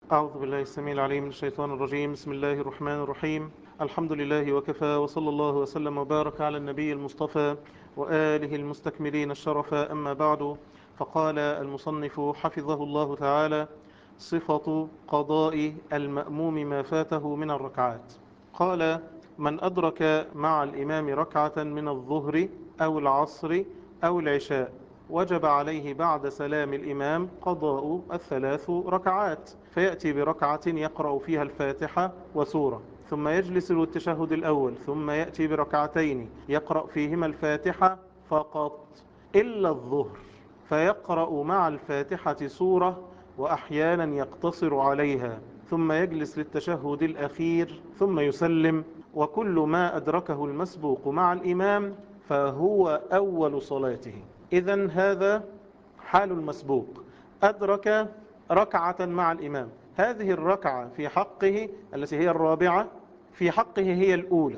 أعوذ بالله السميع العليم من الشيطان الرجيم بسم الله الرحمن الرحيم الحمد لله وكفى وصلى الله وسلم وبارك على النبي المصطفى وآله المستكملين الشرف أما بعد فقال المصنف حفظه الله تعالى صفة قضاء المأموم ما فاته من الركعات قال من أدرك مع الإمام ركعة من الظهر أو العصر أو العشاء وجب عليه بعد سلام الإمام قضاء الثلاث ركعات فيأتي بركعة يقرأ فيها الفاتحة وسورة ثم يجلس للتشهد الأول ثم يأتي بركعتين يقرأ فيهما الفاتحة فقط إلا الظهر فيقرأ مع الفاتحة سورة وأحيانا يقتصر عليها ثم يجلس للتشهد الأخير ثم يسلم وكل ما أدركه المسبوق مع الإمام فهو أول صلاته إذا هذا حال المسبوق أدرك ركعة مع الإمام هذه الركعة في حقه التي هي الرابعة في حقه هي الأولى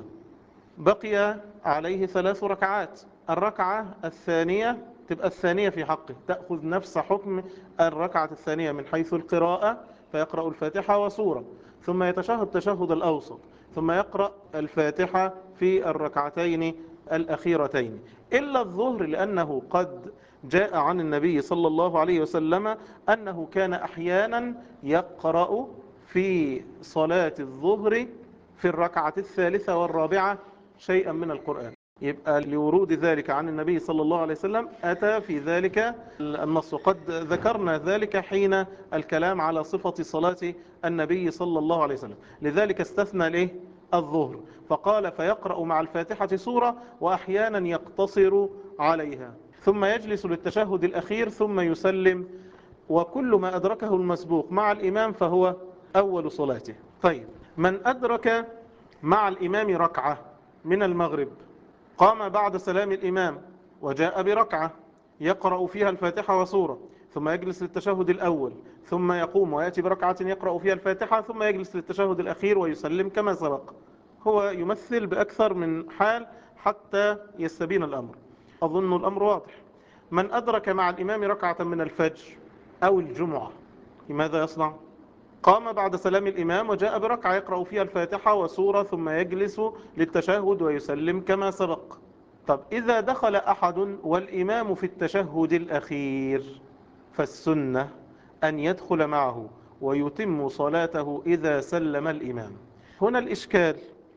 بقي عليه ثلاث ركعات الركعة الثانية تبقى الثانية في حقه تأخذ نفس حكم الركعة الثانية من حيث القراءة فيقرأ الفاتحة وسورة ثم يتشهد تشهد الأوسط ثم يقرأ الفاتحة في الركعتين الأخيرتين إلا الظهر لأنه قد جاء عن النبي صلى الله عليه وسلم أنه كان أحيانا يقرأ في صلاة الظهر في الركعة الثالثة والرابعة شيئا من القرآن يبقى لورود ذلك عن النبي صلى الله عليه وسلم أتى في ذلك النص قد ذكرنا ذلك حين الكلام على صفة صلاة النبي صلى الله عليه وسلم لذلك استثنى له الظهر فقال فيقرأ مع الفاتحة سورة وأحيانا يقتصر عليها ثم يجلس للتشهد الأخير ثم يسلم وكل ما أدركه المسبوق مع الإمام فهو أول صلاته طيب من أدرك مع الإمام ركعة من المغرب قام بعد سلام الإمام وجاء بركعة يقرأ فيها الفاتحة وسورة ثم يجلس للتشهد الأول ثم يقوم ويأتي بركعة يقرأ فيها الفاتحة ثم يجلس للتشهد الأخير ويسلم كما سبق هو يمثل بأكثر من حال حتى يستبين الأمر أظن الأمر واضح من أدرك مع الإمام ركعة من الفجر أو الجمعة لماذا يصنع؟ قام بعد سلام الإمام وجاء بركعة يقرأ فيها الفاتحة وسورة ثم يجلس للتشهد ويسلم كما سبق طب إذا دخل أحد والإمام في التشهد الأخير فالسنة أن يدخل معه ويتم صلاته إذا سلم الإمام هنا الإشكال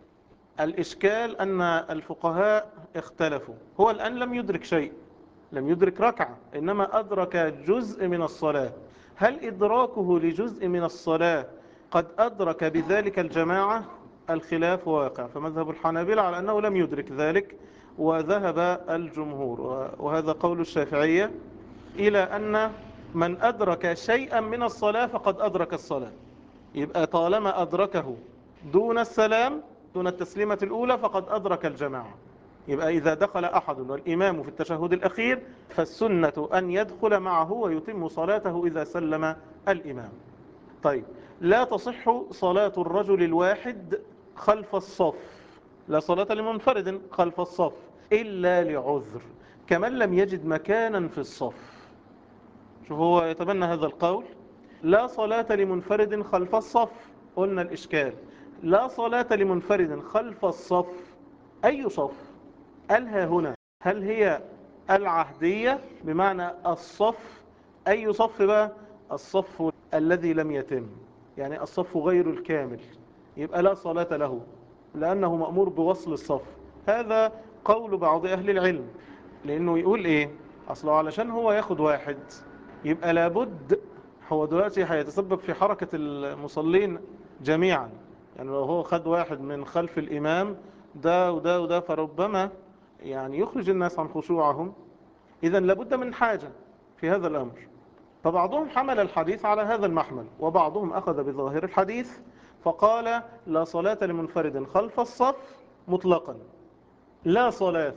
الإشكال أن الفقهاء اختلفوا هو الآن لم يدرك شيء لم يدرك ركعة إنما أدرك جزء من الصلاة هل إدراكه لجزء من الصلاة قد أدرك بذلك الجماعة الخلاف واقع فمذهب الحنابلة على أنه لم يدرك ذلك وذهب الجمهور وهذا قول الشافعية إلى أن من أدرك شيئا من الصلاة فقد أدرك الصلاة يبقى طالما أدركه دون السلام دون التسليمة الأولى فقد أدرك الجماعة يبقى إذا دخل أحد والإمام في التشهد الأخير فالسنة أن يدخل معه ويتم صلاته إذا سلم الإمام طيب لا تصح صلاة الرجل الواحد خلف الصف لا صلاة لمنفرد خلف الصف إلا لعذر كمن لم يجد مكانا في الصف شوف هو يتبنى هذا القول لا صلاة لمنفرد خلف الصف قلنا الإشكال لا صلاة لمنفرد خلف الصف أي صف قالها هنا هل هي العهدية بمعنى الصف أي صف بقى الصف الذي لم يتم يعني الصف غير الكامل يبقى لا صلاة له لأنه مأمور بوصل الصف هذا قول بعض أهل العلم لأنه يقول إيه أصله علشان هو ياخد واحد يبقى لابد هو دلوقتي هيتسبب في حركة المصلين جميعا يعني لو هو خد واحد من خلف الإمام ده وده وده فربما يعني يخرج الناس عن خشوعهم إذا لابد من حاجة في هذا الأمر فبعضهم حمل الحديث على هذا المحمل وبعضهم أخذ بظاهر الحديث فقال لا صلاة لمنفرد خلف الصف مطلقا لا صلاة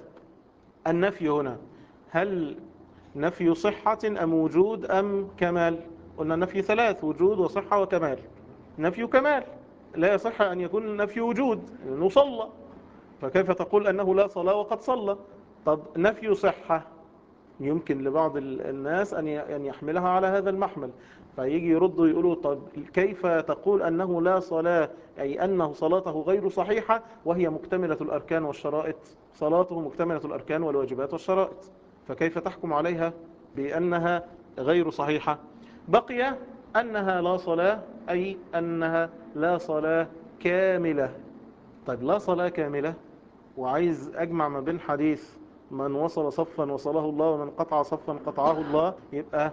النفي هنا هل نفي صحة أم وجود أم كمال قلنا نفي ثلاث وجود وصحة وكمال نفي كمال لا يصح أن يكون نفي وجود لأنه صلى فكيف تقول أنه لا صلاة وقد صلى طب نفي صحة يمكن لبعض الناس أن يحملها على هذا المحمل فيجي يردوا يقولوا طب كيف تقول أنه لا صلاة أي أنه صلاته غير صحيحة وهي مكتملة الأركان والشرائط صلاته مكتملة الأركان والواجبات والشرائط فكيف تحكم عليها بأنها غير صحيحة بقي أنها لا صلاة أي أنها لا صلاة كاملة طيب لا صلاة كاملة وعايز أجمع ما بين حديث من وصل صفا وصله الله ومن قطع صفا قطعه الله يبقى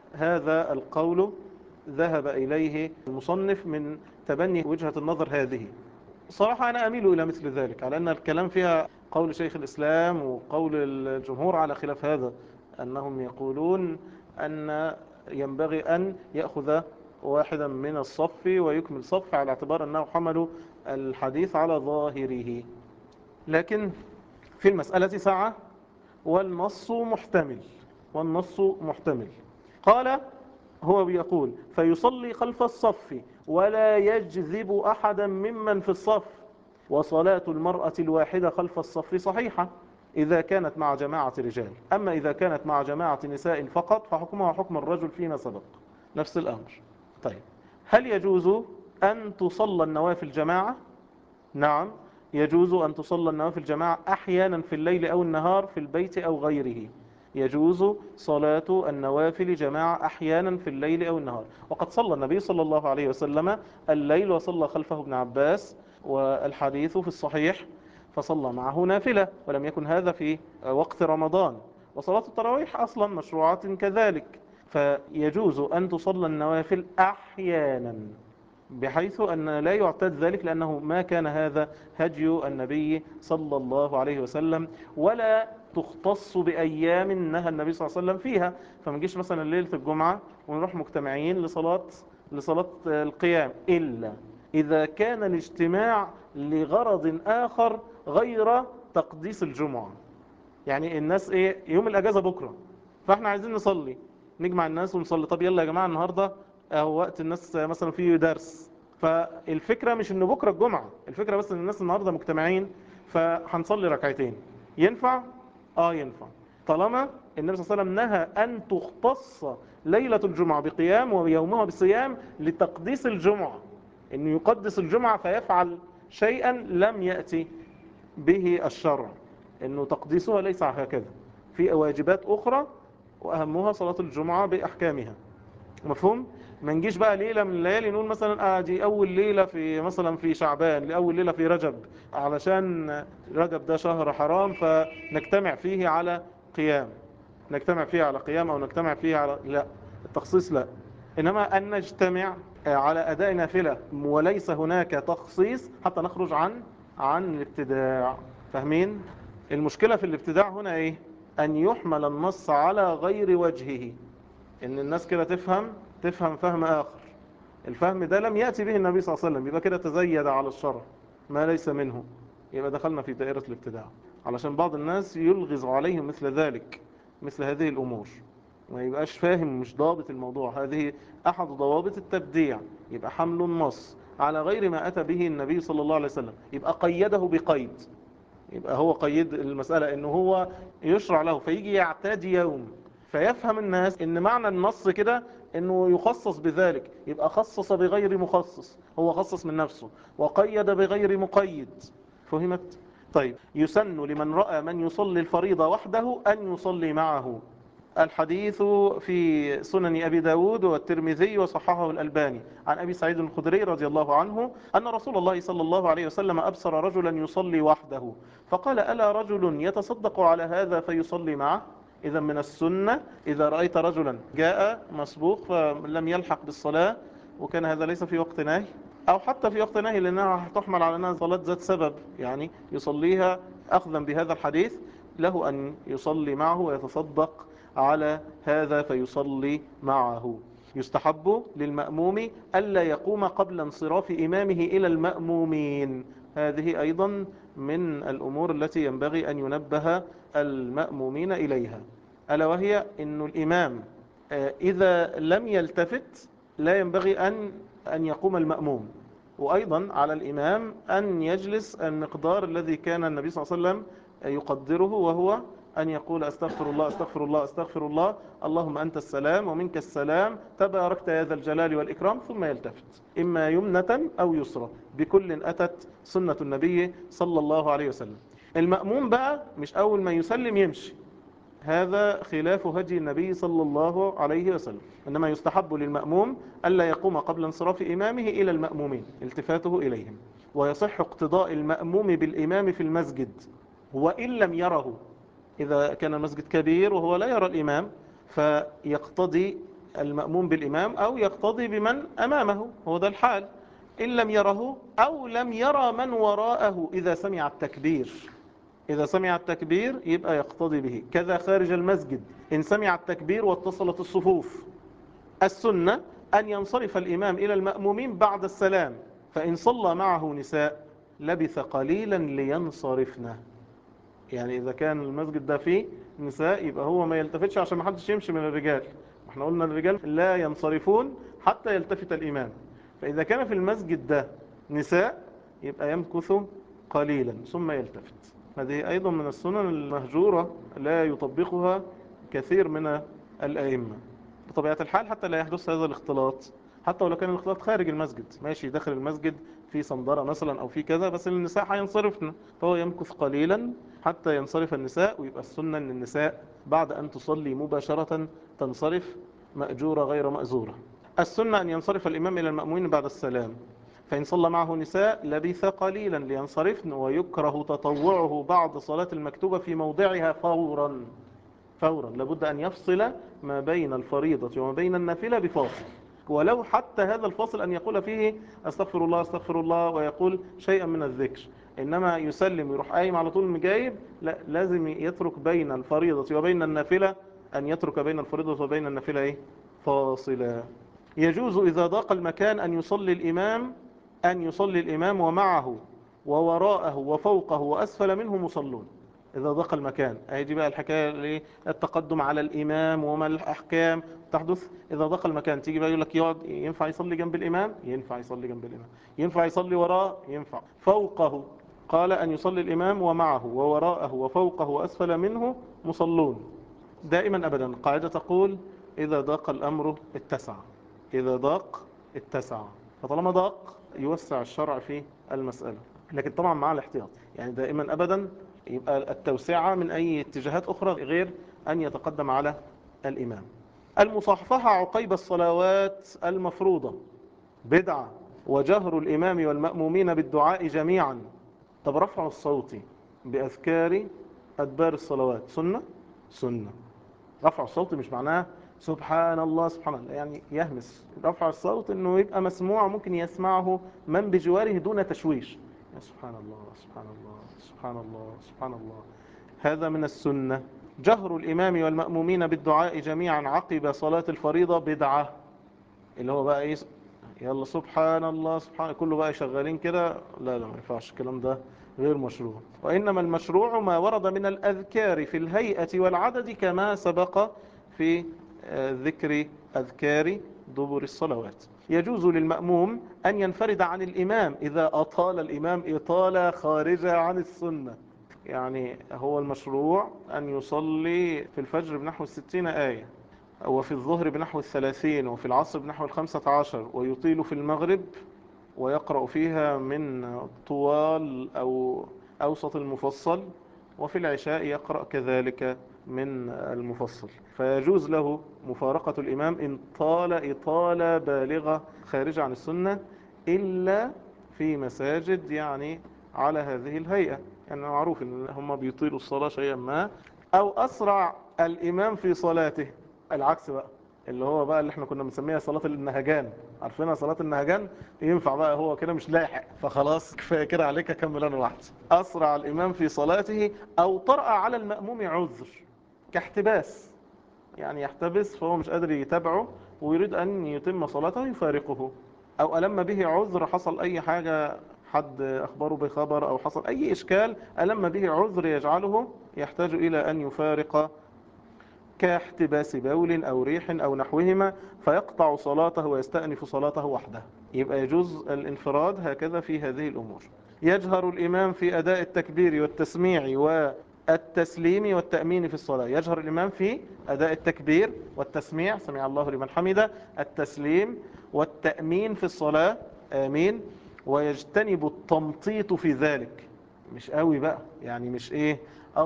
هذا القول ذهب إليه المصنف من تبني وجهة النظر هذه صراحة أنا أميل إلى مثل ذلك على أن الكلام فيها قول شيخ الإسلام وقول الجمهور على خلاف هذا أنهم يقولون أن ينبغي أن يأخذ واحدا من الصف ويكمل صف على اعتبار أنه حمل الحديث على ظاهره لكن في المسألة ساعة والنص محتمل والنص محتمل قال هو بيقول فيصلي خلف الصف ولا يجذب أحدا ممن في الصف وصلاة المرأة الواحدة خلف الصف صحيحة إذا كانت مع جماعة رجال أما إذا كانت مع جماعة نساء فقط فحكمها حكم الرجل فيما سبق نفس الأمر طيب هل يجوز أن تصلى النوافل جماعة نعم يجوز أن تصلى النوافل جماعة أحيانا في الليل أو النهار في البيت أو غيره يجوز صلاة النوافل جماعة أحيانا في الليل أو النهار وقد صلى النبي صلى الله عليه وسلم الليل وصلى خلفه ابن عباس والحديث في الصحيح فصلى معه نافلة ولم يكن هذا في وقت رمضان وصلاة التراويح أصلا مشروعات كذلك فيجوز أن تصلى النوافل أحيانا بحيث أن لا يعتد ذلك لأنه ما كان هذا هدي النبي صلى الله عليه وسلم ولا تختص بأيام نهى النبي صلى الله عليه وسلم فيها فما نجيش مثلا ليلة الجمعة ونروح مجتمعين لصلاة لصلاة القيام إلا إذا كان الاجتماع لغرض آخر غير تقديس الجمعة يعني الناس إيه يوم الأجازة بكرة فإحنا عايزين نصلي نجمع الناس ونصلي طب يلا يا جماعة النهاردة أهو وقت الناس مثلا فيه درس فالفكرة مش إن بكرة الجمعة الفكرة بس إن الناس النهاردة مجتمعين فهنصلي ركعتين ينفع؟ آه ينفع طالما النبي صلى الله عليه وسلم نهى أن تختص ليلة الجمعة بقيام ويومها بالصيام لتقديس الجمعة انه يقدس الجمعة فيفعل شيئا لم يأتي به الشرع انه تقديسها ليس هكذا في واجبات اخرى واهمها صلاة الجمعة باحكامها مفهوم ما نجيش بقى ليلة من الليالي نقول مثلا اه دي اول ليلة في مثلا في شعبان لاول ليلة في رجب علشان رجب ده شهر حرام فنجتمع فيه على قيام نجتمع فيه على قيام او نجتمع فيه على لا التخصيص لا انما ان نجتمع على أداء نافلة وليس هناك تخصيص حتى نخرج عن عن الابتداع فاهمين المشكلة في الابتداع هنا ايه ان يحمل النص على غير وجهه ان الناس كده تفهم تفهم فهم اخر الفهم ده لم يأتي به النبي صلى الله عليه وسلم يبقى كده تزيد على الشرع ما ليس منه يبقى دخلنا في دائرة الابتداع علشان بعض الناس يلغز عليهم مثل ذلك مثل هذه الأمور ما يبقاش فاهم مش ضابط الموضوع هذه أحد ضوابط التبديع يبقى حمل النص على غير ما أتى به النبي صلى الله عليه وسلم يبقى قيده بقيد يبقى هو قيد المسألة انه هو يشرع له فيجي يعتاد يوم فيفهم الناس ان معنى النص كده انه يخصص بذلك يبقى خصص بغير مخصص هو خصص من نفسه وقيد بغير مقيد فهمت؟ طيب يسن لمن رأى من يصلي الفريضة وحده أن يصلي معه الحديث في سنن أبي داود والترمذي وصححه الألباني عن أبي سعيد الخدري رضي الله عنه أن رسول الله صلى الله عليه وسلم أبصر رجلا يصلي وحده فقال ألا رجل يتصدق على هذا فيصلي معه إذا من السنة إذا رأيت رجلا جاء مسبوق فلم يلحق بالصلاة وكان هذا ليس في وقت نهي أو حتى في وقت نهي لأنها تحمل على أنها صلاة ذات سبب يعني يصليها أخذا بهذا الحديث له أن يصلي معه ويتصدق على هذا فيصلي معه يستحب للمأموم ألا يقوم قبل انصراف إمامه إلى المأمومين هذه أيضا من الأمور التي ينبغي أن ينبه المأمومين إليها ألا وهي أن الإمام إذا لم يلتفت لا ينبغي أن أن يقوم المأموم وأيضا على الإمام أن يجلس المقدار الذي كان النبي صلى الله عليه وسلم يقدره وهو أن يقول أستغفر الله أستغفر الله أستغفر الله اللهم أنت السلام ومنك السلام تباركت يا ذا الجلال والإكرام ثم يلتفت إما يمنة أو يسرى بكل أتت سنة النبي صلى الله عليه وسلم المأموم بقى مش أول ما يسلم يمشي هذا خلاف هدي النبي صلى الله عليه وسلم إنما يستحب للمأموم ألا يقوم قبل انصراف إمامه إلى المأمومين التفاته إليهم ويصح اقتضاء المأموم بالإمام في المسجد وإن لم يره إذا كان المسجد كبير وهو لا يرى الإمام فيقتضي المأموم بالإمام أو يقتضي بمن أمامه هو ده الحال إن لم يره أو لم يرى من وراءه إذا سمع التكبير إذا سمع التكبير يبقى يقتضي به كذا خارج المسجد إن سمع التكبير واتصلت الصفوف السنة أن ينصرف الإمام إلى المأمومين بعد السلام فإن صلى معه نساء لبث قليلا لينصرفنا يعني إذا كان المسجد ده فيه نساء يبقى هو ما يلتفتش عشان ما حدش يمشي من الرجال احنا قلنا الرجال لا ينصرفون حتى يلتفت الإمام فإذا كان في المسجد ده نساء يبقى يمكث قليلا ثم يلتفت هذه أيضا من السنن المهجورة لا يطبقها كثير من الأئمة بطبيعة الحال حتى لا يحدث هذا الاختلاط حتى ولو كان الاختلاط خارج المسجد ماشي داخل المسجد في صندرة مثلا أو في كذا بس النساء هينصرفن فهو يمكث قليلا حتى ينصرف النساء ويبقى السنة أن النساء بعد أن تصلي مباشرة تنصرف مأجورة غير مأزورة السنة أن ينصرف الإمام إلى المأمومين بعد السلام فإن صلى معه نساء لبث قليلا لينصرفن ويكره تطوعه بعد صلاة المكتوبة في موضعها فورا فورا لابد أن يفصل ما بين الفريضة وما بين النافلة بفاصل ولو حتى هذا الفاصل أن يقول فيه أستغفر الله أستغفر الله ويقول شيئا من الذكر إنما يسلم ويروح قايم على طول مجايب لا لازم يترك بين الفريضة وبين النافلة أن يترك بين الفريضة وبين النافلة إيه؟ فاصلا يجوز إذا ضاق المكان أن يصلي الإمام أن يصلي الإمام ومعه ووراءه وفوقه وأسفل منه مصلون إذا ضاق المكان هيجي بقى الحكاية التقدم على الإمام وما الأحكام تحدث إذا ضاق المكان تيجي بقى يقول لك يقعد ينفع يصلي جنب الإمام ينفع يصلي جنب الإمام ينفع يصلي وراه ينفع فوقه قال أن يصلي الإمام ومعه ووراءه وفوقه وأسفل منه مصلون دائما أبدا القاعدة تقول إذا ضاق الأمر اتسع إذا ضاق اتسع فطالما ضاق يوسع الشرع في المسألة لكن طبعا مع الاحتياط يعني دائما أبدا يبقى التوسعة من أي اتجاهات أخرى غير أن يتقدم على الإمام المصحفحة عقيب الصلوات المفروضة بدعة وجهر الإمام والمأمومين بالدعاء جميعا طب رفع الصوت بأذكار أدبار الصلوات سنة سنة رفع الصوت مش معناه سبحان الله سبحان الله يعني يهمس رفع الصوت انه يبقى مسموع ممكن يسمعه من بجواره دون تشويش يا سبحان الله سبحان الله سبحان الله سبحان الله هذا من السنة جهر الإمام والمأمومين بالدعاء جميعا عقب صلاة الفريضة بدعة اللي هو بقى ايه يلا سبحان الله سبحان كله بقى شغالين كده لا لا ما ينفعش الكلام ده غير مشروع وإنما المشروع ما ورد من الأذكار في الهيئة والعدد كما سبق في ذكر أذكار دبر الصلوات يجوز للمأموم أن ينفرد عن الإمام إذا أطال الإمام إطالة خارجة عن السنة يعني هو المشروع أن يصلي في الفجر بنحو الستين آية وفي الظهر بنحو الثلاثين وفي العصر بنحو الخمسة عشر ويطيل في المغرب ويقرأ فيها من طوال أو أوسط المفصل وفي العشاء يقرأ كذلك من المفصل فيجوز له مفارقة الإمام إن طال إطالة بالغة خارجة عن السنة إلا في مساجد يعني على هذه الهيئة يعني معروف أن هم بيطيلوا الصلاة شيئا ما أو أسرع الإمام في صلاته العكس بقى اللي هو بقى اللي احنا كنا بنسميها صلاة النهجان عارفينها صلاة النهجان ينفع بقى هو كده مش لاحق فخلاص كفاية كده عليك اكمل انا لوحدي اسرع الامام في صلاته او طرأ على المأموم عذر كاحتباس يعني يحتبس فهو مش قادر يتابعه ويريد ان يتم صلاته يفارقه او ألم به عذر حصل اي حاجة حد اخبره بخبر او حصل اي اشكال ألم به عذر يجعله يحتاج الى ان يفارق كاحتباس بول أو ريح أو نحوهما فيقطع صلاته ويستأنف صلاته وحده يبقى يجوز الانفراد هكذا في هذه الأمور يجهر الإمام في أداء التكبير والتسميع التسليم والتأمين في الصلاة يجهر الإمام في أداء التكبير والتسميع سمع الله لمن حمده التسليم والتأمين في الصلاة آمين ويجتنب التمطيط في ذلك مش قوي بقى يعني مش ايه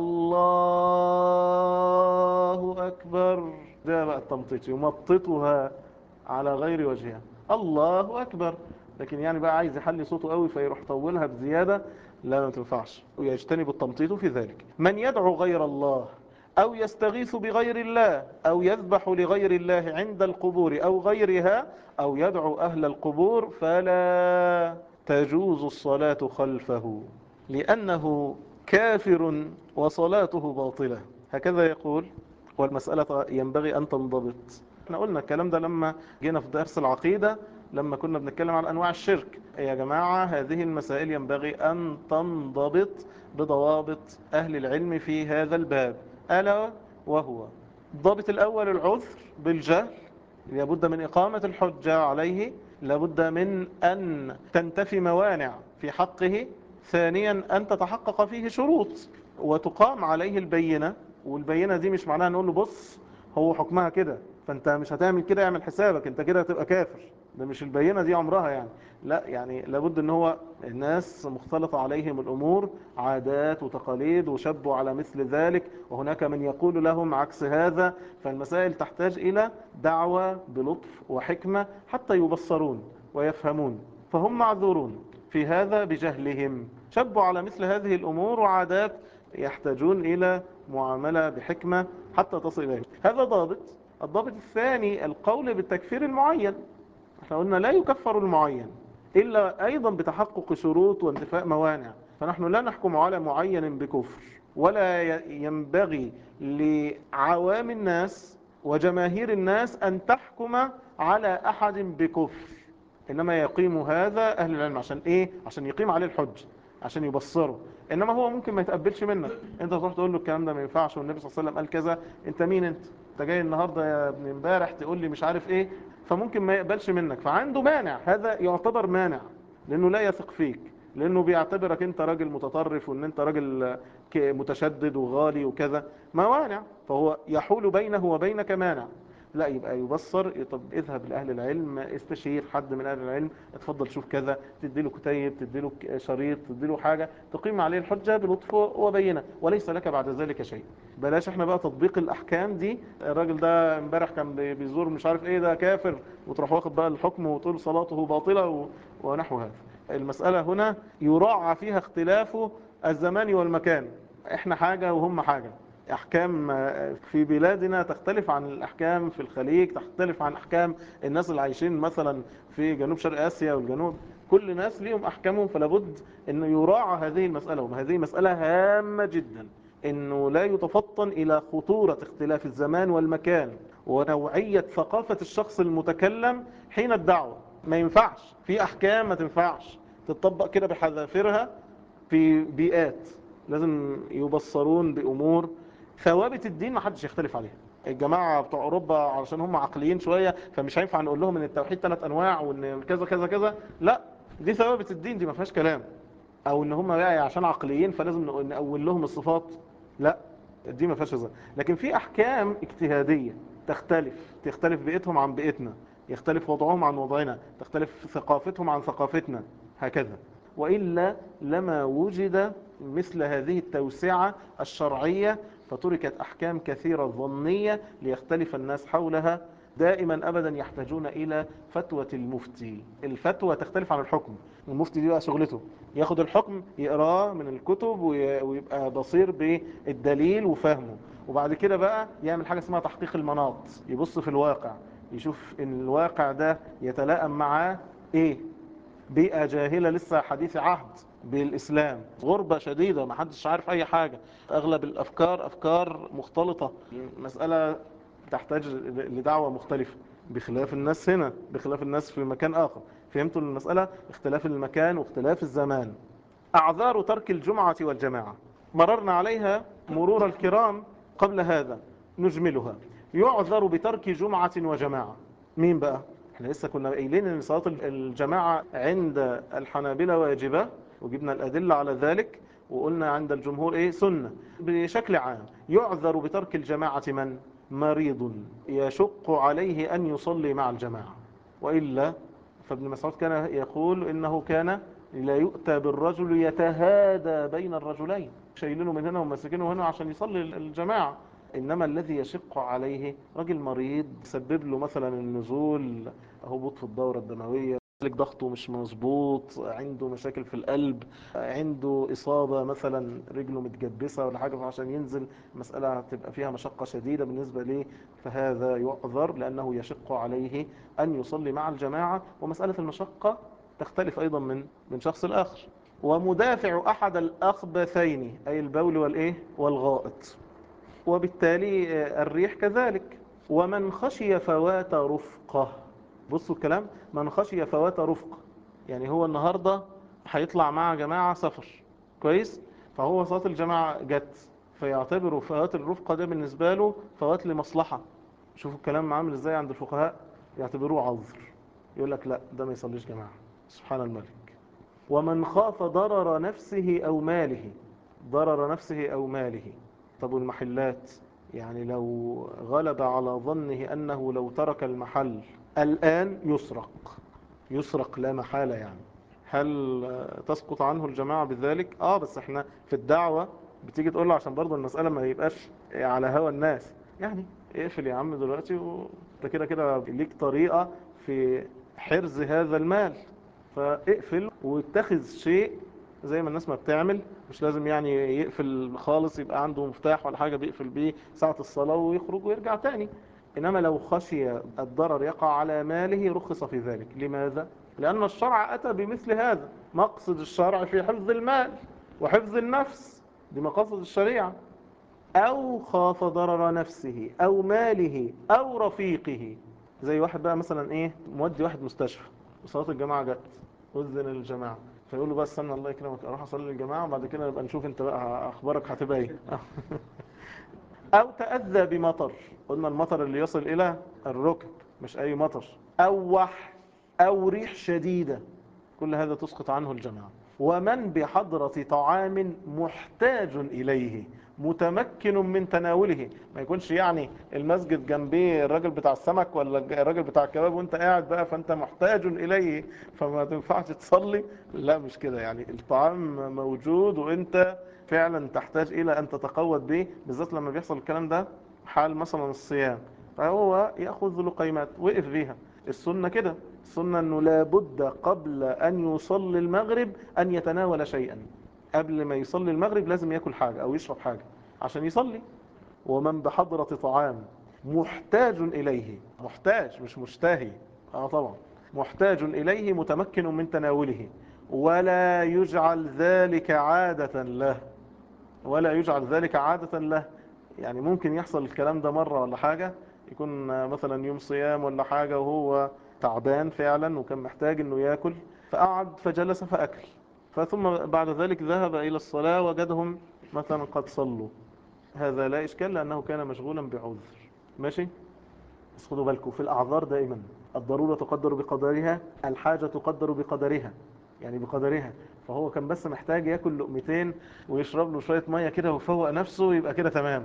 الله أكبر ده بقى التمطيط يمططها على غير وجهها الله أكبر لكن يعني بقى عايز يحلي صوته قوي فيروح طولها بزيادة لا ما تنفعش ويجتنب التمطيط في ذلك من يدعو غير الله أو يستغيث بغير الله أو يذبح لغير الله عند القبور أو غيرها أو يدعو أهل القبور فلا تجوز الصلاة خلفه لأنه كافر وصلاته باطلة هكذا يقول والمسألة ينبغي أن تنضبط احنا قلنا الكلام ده لما جينا في درس العقيدة لما كنا بنتكلم عن أنواع الشرك يا جماعة هذه المسائل ينبغي أن تنضبط بضوابط أهل العلم في هذا الباب ألا وهو الضابط الأول العذر بالجهل لابد من إقامة الحجة عليه لابد من أن تنتفي موانع في حقه ثانيا أن تتحقق فيه شروط وتقام عليه البينة والبينة دي مش معناها نقول له بص هو حكمها كده فانت مش هتعمل كده اعمل حسابك انت كده هتبقى كافر ده مش البينة دي عمرها يعني لا يعني لابد ان هو الناس مختلطة عليهم الامور عادات وتقاليد وشبوا على مثل ذلك وهناك من يقول لهم عكس هذا فالمسائل تحتاج الى دعوة بلطف وحكمة حتى يبصرون ويفهمون فهم معذورون في هذا بجهلهم شبوا على مثل هذه الامور وعادات يحتاجون الى معاملة بحكمة حتى تصل اليه هذا ضابط الضابط الثاني القول بالتكفير المعين احنا قلنا لا يكفر المعين إلا أيضا بتحقق شروط وانتفاء موانع فنحن لا نحكم على معين بكفر ولا ينبغي لعوام الناس وجماهير الناس أن تحكم على أحد بكفر إنما يقيم هذا أهل العلم عشان إيه؟ عشان يقيم عليه الحج عشان يبصره إنما هو ممكن ما يتقبلش منك أنت تروح تقول له الكلام ده ما ينفعش والنبي صلى الله عليه وسلم قال كذا أنت مين أنت؟ أنت جاي النهاردة يا ابن امبارح تقول لي مش عارف إيه فممكن ما يقبلش منك فعنده مانع هذا يعتبر مانع لأنه لا يثق فيك لأنه بيعتبرك أنت راجل متطرف وأن أنت راجل متشدد وغالي وكذا موانع فهو يحول بينه وبينك مانع لا يبقى يبصر طب اذهب لأهل العلم استشير حد من أهل العلم اتفضل شوف كذا تديله كتيب تديله شريط تديله حاجة تقيم عليه الحجة بلطف وبينة وليس لك بعد ذلك شيء بلاش احنا بقى تطبيق الأحكام دي الراجل ده امبارح كان بيزور مش عارف ايه ده كافر وتروح واخد بقى الحكم وتقول صلاته باطلة ونحو هذا المسألة هنا يراعى فيها اختلاف الزمان والمكان احنا حاجة وهم حاجة احكام في بلادنا تختلف عن الاحكام في الخليج تختلف عن احكام الناس اللي عايشين مثلا في جنوب شرق اسيا والجنوب كل ناس ليهم احكامهم فلابد انه يراعى هذه المسألة وهذه مسألة هامة جدا انه لا يتفطن الى خطورة اختلاف الزمان والمكان ونوعية ثقافة الشخص المتكلم حين الدعوة ما ينفعش في احكام ما تنفعش تطبق كده بحذافيرها في بيئات لازم يبصرون بامور ثوابت الدين ما حدش يختلف عليها الجماعة بتوع أوروبا علشان هم عقليين شوية فمش هينفع نقول لهم ان التوحيد ثلاث أنواع وان كذا كذا كذا لا دي ثوابت الدين دي ما فيهاش كلام أو ان هم بقى عشان عقليين فلازم نقول لهم الصفات لا دي ما فيهاش هزار لكن في أحكام اجتهادية تختلف تختلف بيئتهم عن بيئتنا يختلف وضعهم عن وضعنا تختلف ثقافتهم عن ثقافتنا هكذا وإلا لما وجد مثل هذه التوسعة الشرعية فتركت أحكام كثيرة ظنية ليختلف الناس حولها دائما أبدا يحتاجون إلى فتوى المفتي الفتوى تختلف عن الحكم المفتي دي بقى شغلته ياخد الحكم يقراه من الكتب ويبقى بصير بالدليل وفهمه وبعد كده بقى يعمل حاجة اسمها تحقيق المناط يبص في الواقع يشوف ان الواقع ده يتلائم معاه ايه بيئة جاهلة لسه حديث عهد بالإسلام غربة شديدة ما حدش عارف أي حاجة أغلب الأفكار أفكار مختلطة مسألة تحتاج لدعوة مختلفة بخلاف الناس هنا بخلاف الناس في مكان آخر فهمتوا المسألة اختلاف المكان واختلاف الزمان أعذار ترك الجمعة والجماعة مررنا عليها مرور الكرام قبل هذا نجملها يعذر بترك جمعة وجماعة مين بقى؟ احنا لسه كنا قايلين ان صلاة الجماعة عند الحنابلة واجبة وجبنا الأدلة على ذلك وقلنا عند الجمهور ايه سنة بشكل عام يعذر بترك الجماعة من مريض يشق عليه أن يصلي مع الجماعة وإلا فابن مسعود كان يقول إنه كان لا يؤتى بالرجل يتهادى بين الرجلين شايلينه من هنا ومسكينه هنا عشان يصلي الجماعة إنما الذي يشق عليه رجل مريض سبب له مثلا النزول هبوط في الدورة الدموية ضغطه مش مظبوط عنده مشاكل في القلب عنده إصابة مثلا رجله متجبسة ولا حاجة عشان ينزل مسألة هتبقى فيها مشقة شديدة بالنسبة ليه فهذا يعذر لأنه يشق عليه أن يصلي مع الجماعة ومسألة المشقة تختلف أيضا من من شخص الآخر ومدافع أحد الأخبثين أي البول والإيه والغائط وبالتالي الريح كذلك ومن خشي فوات رفقه بصوا الكلام من خشي فوات رفقه يعني هو النهاردة هيطلع مع جماعة سفر كويس فهو صلاة الجماعة جت فيعتبروا فوات الرفقة ده بالنسبة له فوات لمصلحة شوفوا الكلام عامل ازاي عند الفقهاء يعتبروه عذر يقول لك لا ده ما يصليش جماعة سبحان الملك ومن خاف ضرر نفسه أو ماله ضرر نفسه أو ماله طب والمحلات يعني لو غلب على ظنه أنه لو ترك المحل الآن يسرق يسرق لا محالة يعني هل تسقط عنه الجماعة بذلك؟ آه بس احنا في الدعوة بتيجي تقول له عشان برضه المسألة ما يبقاش على هوى الناس يعني اقفل يا عم دلوقتي وانت كده كده ليك طريقة في حرز هذا المال فاقفل واتخذ شيء زي ما الناس ما بتعمل مش لازم يعني يقفل خالص يبقى عنده مفتاح ولا حاجة بيقفل بيه ساعة الصلاة ويخرج ويرجع تاني إنما لو خشي الضرر يقع على ماله رخص في ذلك لماذا؟ لأن الشرع أتى بمثل هذا مقصد الشرع في حفظ المال وحفظ النفس دي مقاصد الشريعة أو خاف ضرر نفسه أو ماله أو رفيقه زي واحد بقى مثلا إيه مودي واحد مستشفى وصلاة الجماعة جت أذن الجماعة فيقول له بس استنى الله يكرمك اروح اصلي الجماعه وبعد كده نبقى نشوف انت بقى اخبارك هتبقى ايه او تاذى بمطر قلنا المطر اللي يصل الى الركب مش اي مطر او وح او ريح شديده كل هذا تسقط عنه الجماعه ومن بحضرة طعام محتاج إليه متمكن من تناوله ما يكونش يعني المسجد جنبيه الراجل بتاع السمك ولا الراجل بتاع الكباب وانت قاعد بقى فانت محتاج اليه فما تنفعش تصلي لا مش كده يعني الطعام موجود وانت فعلا تحتاج الى ان تتقوت به بالذات لما بيحصل الكلام ده حال مثلا الصيام فهو ياخذ لقيمات وقف بيها السنة كده السنة انه لابد قبل ان يصلي المغرب ان يتناول شيئا قبل ما يصلي المغرب لازم ياكل حاجة او يشرب حاجة عشان يصلي ومن بحضرة طعام محتاج اليه محتاج مش مشتهي اه طبعا محتاج اليه متمكن من تناوله ولا يجعل ذلك عادة له ولا يجعل ذلك عادة له يعني ممكن يحصل الكلام ده مرة ولا حاجة يكون مثلا يوم صيام ولا حاجة وهو تعبان فعلا وكان محتاج انه ياكل فقعد فجلس فأكل فثم بعد ذلك ذهب إلى الصلاة وجدهم مثلا قد صلوا هذا لا إشكال لأنه كان مشغولا بعذر ماشي بس خدوا بالكم في الأعذار دائما الضرورة تقدر بقدرها الحاجة تقدر بقدرها يعني بقدرها فهو كان بس محتاج ياكل لقمتين ويشرب له شوية مية كده ويفوق نفسه يبقى كده تمام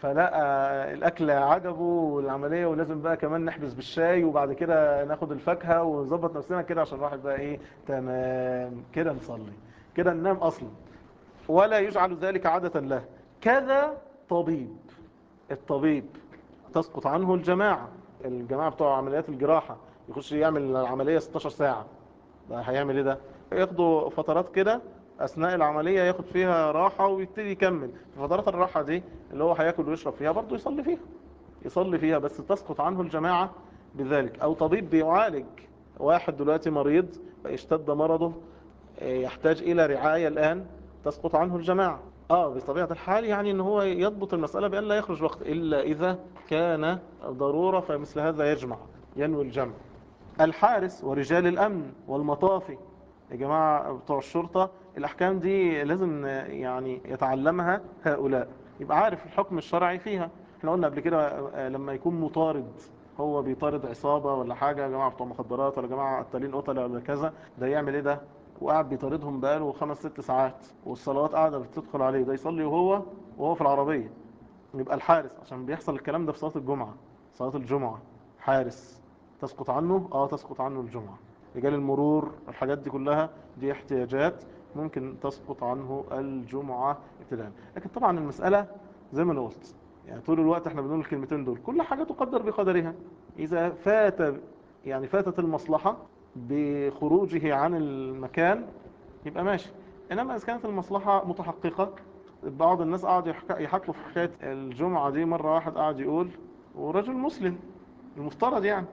فلا الاكل عجبه والعملية ولازم بقى كمان نحبس بالشاي وبعد كده ناخد الفاكهة ونظبط نفسنا كده عشان الواحد بقى ايه تمام كده نصلي كده ننام اصلا ولا يجعل ذلك عادة له كذا طبيب الطبيب تسقط عنه الجماعة الجماعة بتوع عمليات الجراحة يخش يعمل العملية 16 ساعة ده هيعمل ايه ده ياخدوا فترات كده اثناء العملية ياخد فيها راحة ويبتدي يكمل في فترات الراحة دي اللي هو هياكل ويشرب فيها برضه يصلي فيها يصلي فيها بس تسقط عنه الجماعة بذلك او طبيب بيعالج واحد دلوقتي مريض اشتد مرضه يحتاج الى رعاية الان تسقط عنه الجماعة اه بطبيعة الحال يعني ان هو يضبط المسألة بأن لا يخرج وقت الا اذا كان ضرورة فمثل هذا يجمع ينوي الجمع الحارس ورجال الامن والمطافي يا جماعة بتوع الشرطة الأحكام دي لازم يعني يتعلمها هؤلاء يبقى عارف الحكم الشرعي فيها احنا قلنا قبل كده لما يكون مطارد هو بيطارد عصابة ولا حاجة يا جماعة بتوع مخدرات ولا جماعة قتالين قتلة ولا كذا ده يعمل ايه ده وقاعد بيطاردهم بقاله خمس ست ساعات والصلوات قاعدة بتدخل عليه ده يصلي وهو وهو في العربية يبقى الحارس عشان بيحصل الكلام ده في صلاة الجمعة صلاة الجمعة حارس تسقط عنه اه تسقط عنه الجمعة رجال المرور الحاجات دي كلها دي احتياجات ممكن تسقط عنه الجمعة ابتداء لكن طبعا المسألة زي ما انا قلت يعني طول الوقت احنا بنقول الكلمتين دول كل حاجة تقدر بقدرها اذا فات يعني فاتت المصلحة بخروجه عن المكان يبقى ماشي انما اذا كانت المصلحة متحققة بعض الناس قعدوا يحكوا في حكاية الجمعة دي مرة واحد قعد يقول ورجل مسلم المفترض يعني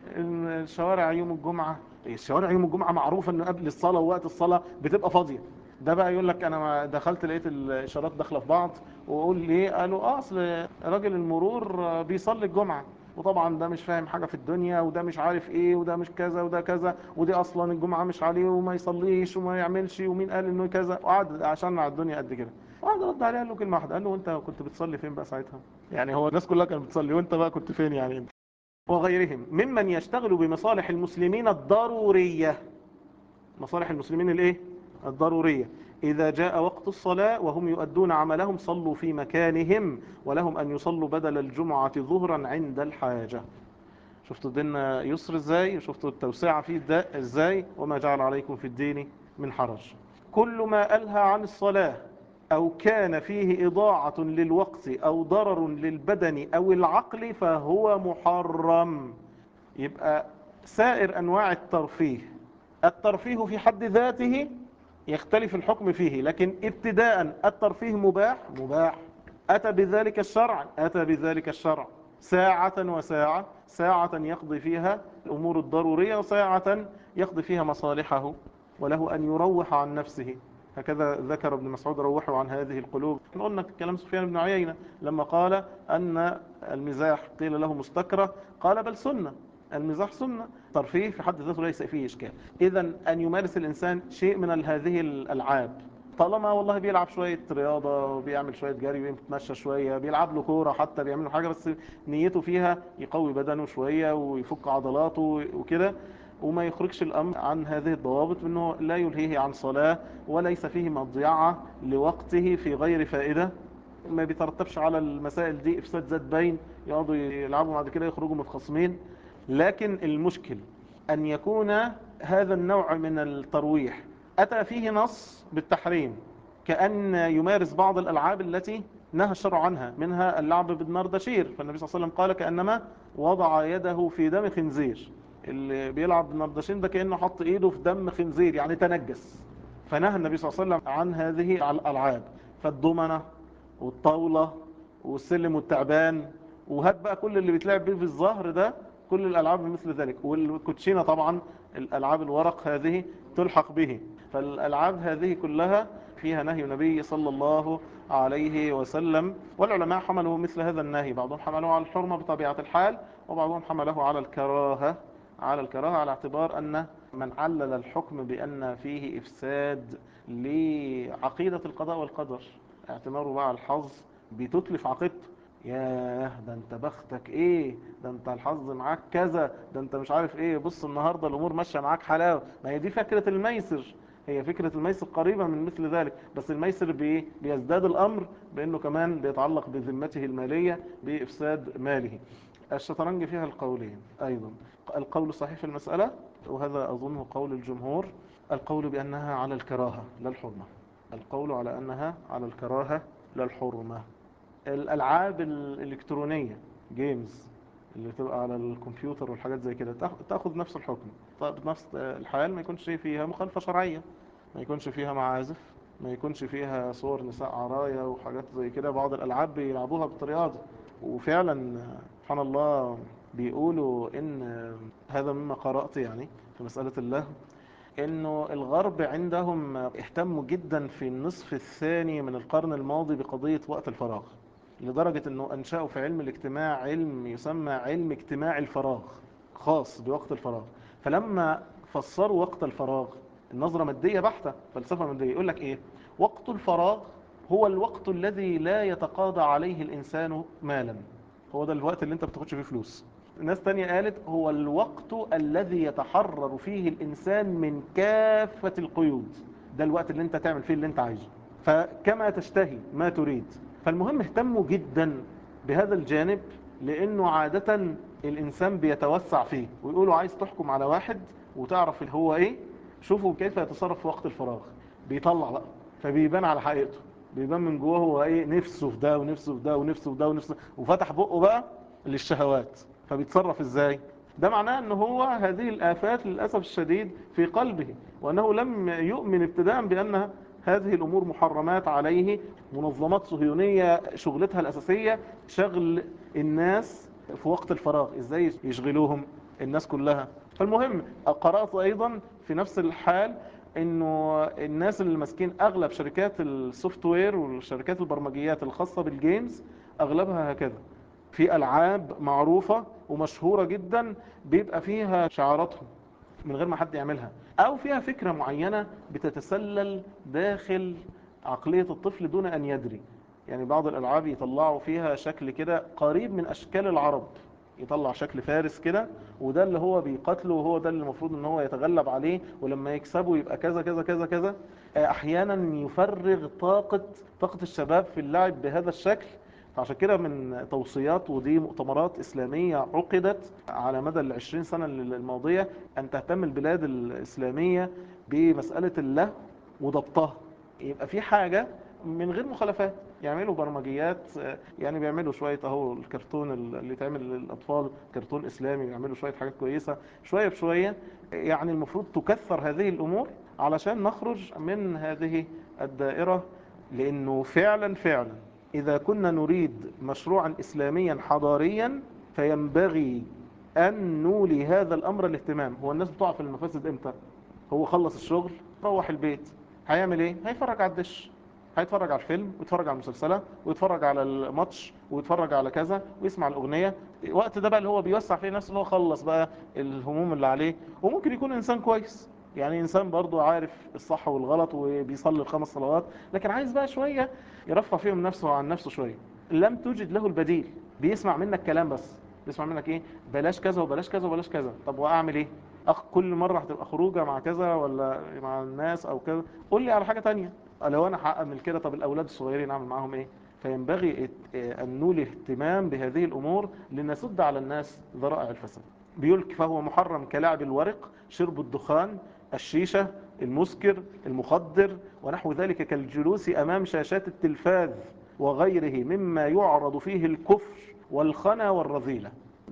الشوارع يوم الجمعة الشوارع يوم الجمعة معروفة انه قبل الصلاة ووقت الصلاة بتبقى فاضية ده بقى يقول لك انا ما دخلت لقيت الاشارات داخله في بعض واقول ليه قالوا اه اصل راجل المرور بيصلي الجمعه وطبعا ده مش فاهم حاجه في الدنيا وده مش عارف ايه وده مش كذا وده كذا ودي اصلا الجمعه مش عليه وما يصليش وما يعملش ومين قال انه كذا وقعد عشان على الدنيا قد كده وقعد رد عليه قال له كلمه واحده قال له وانت كنت بتصلي فين بقى ساعتها يعني هو الناس كلها كانت بتصلي وانت بقى كنت فين يعني انت وغيرهم ممن يشتغل بمصالح المسلمين الضروريه مصالح المسلمين الايه الضروريه إذا جاء وقت الصلاة وهم يؤدون عملهم صلوا في مكانهم ولهم أن يصلوا بدل الجمعة ظهرا عند الحاجة شفتوا الدين يسر ازاي شفتوا التوسعة فيه ازاي وما جعل عليكم في الدين من حرج كل ما ألهى عن الصلاة أو كان فيه إضاعة للوقت أو ضرر للبدن أو العقل فهو محرم يبقى سائر أنواع الترفيه الترفيه في حد ذاته يختلف الحكم فيه لكن ابتداء الترفيه مباح مباح أتى بذلك الشرع أتى بذلك الشرع ساعة وساعة ساعة يقضي فيها الأمور الضرورية وساعة يقضي فيها مصالحه وله أن يروح عن نفسه هكذا ذكر ابن مسعود روحوا عن هذه القلوب قلنا كلام سفيان بن عيينة لما قال أن المزاح قيل له مستكره قال بل سنة المزاح سنة ترفيه في حد ذاته ليس فيه إشكال إذا أن يمارس الإنسان شيء من هذه الألعاب طالما والله بيلعب شوية رياضة وبيعمل شوية جري ويتمشى شوية بيلعب له كورة حتى بيعمل له حاجة بس نيته فيها يقوي بدنه شوية ويفك عضلاته وكده وما يخرجش الأمر عن هذه الضوابط انه لا يلهيه عن صلاة وليس فيه مضيعة لوقته في غير فائدة ما بيترتبش على المسائل دي افساد ذات بين يقعدوا يلعبوا بعد كده يخرجوا متخاصمين لكن المشكل أن يكون هذا النوع من الترويح أتى فيه نص بالتحريم كأن يمارس بعض الألعاب التي نهى الشرع عنها منها اللعب بالنردشير فالنبي صلى الله عليه وسلم قال كأنما وضع يده في دم خنزير اللي بيلعب بالنردشين ده كأنه حط ايده في دم خنزير يعني تنجس فنهى النبي صلى الله عليه وسلم عن هذه الألعاب فالضمنة والطاولة والسلم والتعبان وهات بقى كل اللي بيتلعب بيه في الظهر ده كل الألعاب مثل ذلك والكوتشينة طبعا الألعاب الورق هذه تلحق به فالألعاب هذه كلها فيها نهي النبي صلى الله عليه وسلم والعلماء حملوا مثل هذا النهي بعضهم حملوه على الحرمة بطبيعة الحال وبعضهم حمله على الكراهة على الكراهة على اعتبار أن من علل الحكم بأن فيه إفساد لعقيدة القضاء والقدر اعتباره بقى الحظ بتتلف عقيدته ياه ده انت بختك ايه ده انت الحظ معاك كذا ده انت مش عارف ايه بص النهاردة الامور ماشية معاك حلاوة ما هي دي فكرة الميسر هي فكرة الميسر قريبة من مثل ذلك بس الميسر بي بيزداد الامر بانه كمان بيتعلق بذمته المالية بافساد ماله الشطرنج فيها القولين ايضا القول الصحيح في المسألة وهذا اظنه قول الجمهور القول بانها على الكراهة لا الحرمة القول على انها على الكراهة لا الحرمة الالعاب الالكترونية جيمز اللي تبقى على الكمبيوتر والحاجات زي كده تاخذ نفس الحكم طيب بنفس الحال ما يكونش فيها مخالفة شرعية ما يكونش فيها معازف ما يكونش فيها صور نساء عرايا وحاجات زي كده بعض الالعاب بيلعبوها بالطريقه دي وفعلا سبحان الله بيقولوا ان هذا مما قرأت يعني في مسألة اللهو انه الغرب عندهم اهتموا جدا في النصف الثاني من القرن الماضي بقضية وقت الفراغ لدرجة انه انشأوا في علم الاجتماع علم يسمى علم اجتماع الفراغ خاص بوقت الفراغ فلما فسروا وقت الفراغ النظرة مادية بحتة فلسفة مادية يقول لك ايه وقت الفراغ هو الوقت الذي لا يتقاضى عليه الانسان مالا هو ده الوقت اللي انت بتاخدش فيه فلوس ناس تانية قالت هو الوقت الذي يتحرر فيه الإنسان من كافة القيود ده الوقت اللي انت تعمل فيه اللي انت عايزه فكما تشتهي ما تريد فالمهم اهتموا جدا بهذا الجانب لانه عادة الانسان بيتوسع فيه ويقولوا عايز تحكم على واحد وتعرف اللي هو ايه شوفوا كيف يتصرف في وقت الفراغ بيطلع بقى فبيبان على حقيقته بيبان من جوه هو ايه نفسه في ده ونفسه في ده ونفسه في ده ونفسه وفتح بقه بقى للشهوات فبيتصرف ازاي ده معناه ان هو هذه الآفات للأسف الشديد في قلبه وأنه لم يؤمن ابتداء بأن هذه الأمور محرمات عليه منظمات صهيونية شغلتها الأساسية شغل الناس في وقت الفراغ ازاي يشغلوهم الناس كلها فالمهم قرأت أيضا في نفس الحال انه الناس اللي ماسكين اغلب شركات السوفت وير والشركات البرمجيات الخاصة بالجيمز اغلبها هكذا في العاب معروفة ومشهورة جدا بيبقى فيها شعاراتهم من غير ما حد يعملها او فيها فكرة معينة بتتسلل داخل عقلية الطفل دون ان يدري يعني بعض الالعاب يطلعوا فيها شكل كده قريب من اشكال العرب يطلع شكل فارس كده وده اللي هو بيقاتله وهو ده اللي المفروض ان هو يتغلب عليه ولما يكسبه يبقى كذا كذا كذا كذا احيانا يفرغ طاقة طاقة الشباب في اللعب بهذا الشكل فعشان كده من توصيات ودي مؤتمرات إسلامية عقدت على مدى العشرين سنة الماضية أن تهتم البلاد الإسلامية بمسألة الله وضبطها يبقى في حاجة من غير مخالفات يعملوا برمجيات يعني بيعملوا شوية اهو الكرتون اللي يتعمل للأطفال كرتون إسلامي بيعملوا شوية حاجات كويسة شوية بشوية يعني المفروض تكثر هذه الأمور علشان نخرج من هذه الدائرة لأنه فعلا فعلا إذا كنا نريد مشروعا إسلاميا حضاريا فينبغي أن نولي هذا الأمر الاهتمام هو الناس بتقع في المفاسد إمتى هو خلص الشغل روح البيت هيعمل إيه هيفرج على الدش هيتفرج على الفيلم ويتفرج على المسلسلة ويتفرج على الماتش ويتفرج على كذا ويسمع الأغنية الوقت ده بقى اللي هو بيوسع فيه نفسه ان هو خلص بقى الهموم اللي عليه وممكن يكون إنسان كويس يعني إنسان برضه عارف الصح والغلط وبيصلي الخمس صلوات لكن عايز بقى شوية يرفع فيهم نفسه عن نفسه شوية لم توجد له البديل بيسمع منك كلام بس بيسمع منك ايه بلاش كذا وبلاش كذا وبلاش كذا طب واعمل ايه اخ كل مرة هتبقى خروجه مع كذا ولا مع الناس او كذا قول لي على حاجة تانية لو انا هعمل كده طب الاولاد الصغيرين اعمل معاهم ايه فينبغي ان نولي اهتمام بهذه الامور لنسد على الناس ذرائع الفساد بيقول فهو محرم كلعب الورق شرب الدخان الشيشة المسكر المخدر ونحو ذلك كالجلوس أمام شاشات التلفاز وغيره مما يعرض فيه الكفر والخنا والرذيلة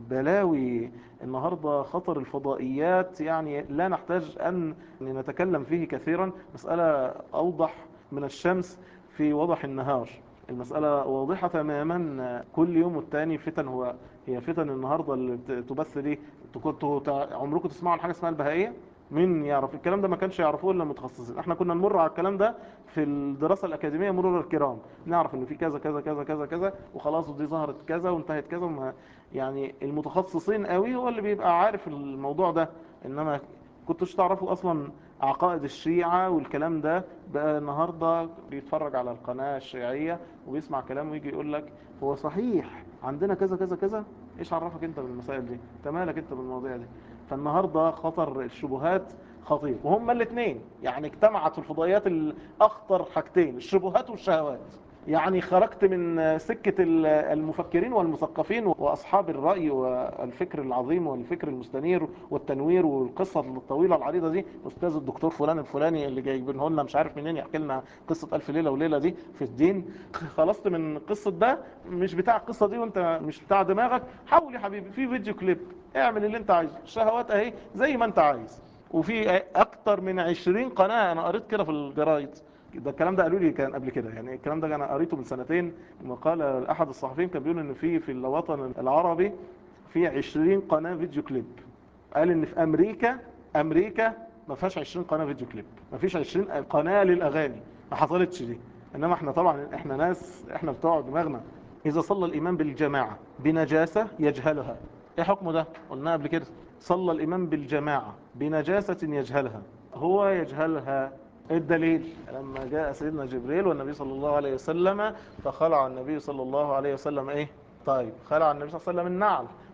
بلاوي النهاردة خطر الفضائيات يعني لا نحتاج أن نتكلم فيه كثيرا مسألة أوضح من الشمس في وضح النهار المسألة واضحة تماما كل يوم والتاني فتن هو هي فتن النهاردة اللي تبث دي كنتوا عمركم تسمعوا عن حاجة اسمها البهائية مين يعرف الكلام ده ما كانش يعرفوه الا المتخصصين احنا كنا نمر على الكلام ده في الدراسة الأكاديمية مرور الكرام نعرف ان في كذا كذا كذا كذا كذا وخلاص ودي ظهرت كذا وانتهت كذا وما يعني المتخصصين قوي هو اللي بيبقى عارف الموضوع ده انما كنتوش تعرفوا اصلا عقائد الشيعة والكلام ده بقى النهاردة بيتفرج على القناة الشيعية وبيسمع كلام ويجي يقول لك هو صحيح عندنا كذا كذا كذا ايش عرفك انت بالمسائل دي انت مالك انت بالمواضيع دي فالنهاردة خطر الشبهات خطير وهما الاثنين يعني اجتمعت في الفضائيات الاخطر حاجتين الشبهات والشهوات يعني خرجت من سكة المفكرين والمثقفين وأصحاب الرأي والفكر العظيم والفكر المستنير والتنوير والقصة الطويلة العريضة دي أستاذ الدكتور فلان الفلاني اللي جايبينه لنا مش عارف منين يحكي لنا قصة ألف ليلة وليلة دي في الدين خلصت من قصة ده مش بتاع القصة دي وانت مش بتاع دماغك حاول يا حبيبي في فيديو كليب اعمل اللي انت عايزه الشهوات اهي زي ما انت عايز وفي اكتر من 20 قناة انا قريت كده في الجرايد ده الكلام ده قالوا لي كان قبل كده يعني الكلام ده انا قريته من سنتين مقال احد الصحفيين كان بيقول ان في في الوطن العربي في 20 قناه فيديو كليب قال ان في امريكا امريكا ما فيهاش 20 قناه فيديو كليب ما فيش 20 قناه للاغاني ما حصلتش دي انما احنا طبعا احنا ناس احنا بتوع دماغنا اذا صلى الامام بالجماعه بنجاسه يجهلها ايه حكمه ده قلنا قبل كده صلى الامام بالجماعه بنجاسه يجهلها هو يجهلها الدليل لما جاء سيدنا جبريل والنبي صلى الله عليه وسلم فخلع النبي صلى الله عليه وسلم ايه طيب خلع النبي صلى الله عليه وسلم النعل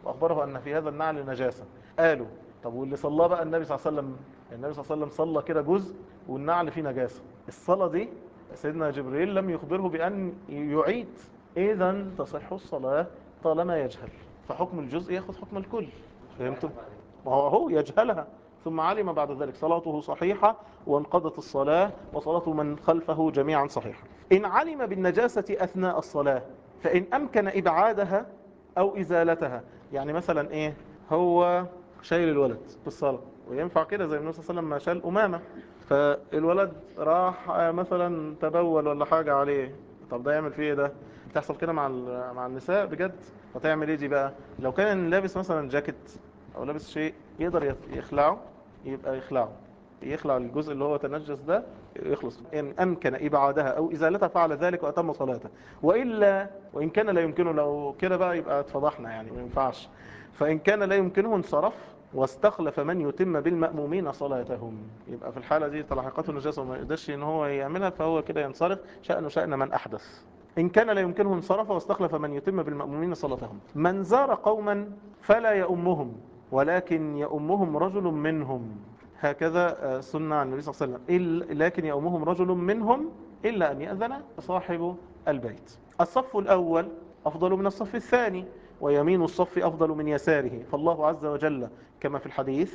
وأخبره أن في هذا النعل نجاسة قالوا طب واللي صلى بقى النبي صلى الله عليه وسلم النبي صلى الله عليه وسلم صلى كده جزء والنعل فيه نجاسة الصلاة دي سيدنا جبريل لم يخبره بأن يعيد إذا تصح الصلاة طالما يجهل فحكم الجزء يأخذ حكم الكل فهمتم؟ ما هو هو يجهلها ثم علم بعد ذلك صلاته صحيحة وانقضت الصلاة وصلاة من خلفه جميعا صحيحة إن علم بالنجاسة أثناء الصلاة فإن أمكن إبعادها أو إزالتها يعني مثلا إيه هو شايل الولد في الصلاة وينفع كده زي النبي صلى الله عليه وسلم ما شال أمامة فالولد راح مثلا تبول ولا حاجة عليه طب ده يعمل فيه ايه ده بتحصل كده مع مع النساء بجد فتعمل ايه دي بقى لو كان لابس مثلا جاكيت او لابس شيء يقدر يخلعه يبقى يخلعه يخلع الجزء اللي هو تنجس ده يخلص إن أمكن إبعادها أو إزالتها فعل ذلك وأتم صلاته وإلا وإن كان لا يمكنه لو كده بقى يبقى اتفضحنا يعني ما ينفعش فإن كان لا يمكنه انصرف واستخلف من يتم بالمأمومين صلاتهم يبقى في الحالة دي تلاحقته النجاسة وما يقدرش ان هو يعملها فهو كده ينصرف شأنه شأن من أحدث إن كان لا يمكنه انصرف واستخلف من يتم بالمأمومين صلاتهم من زار قوما فلا يأمهم ولكن يأمهم رجل منهم هكذا سنة عن النبي صلى الله عليه وسلم لكن يأمهم رجل منهم إلا أن يأذن صاحب البيت الصف الأول أفضل من الصف الثاني ويمين الصف أفضل من يساره فالله عز وجل كما في الحديث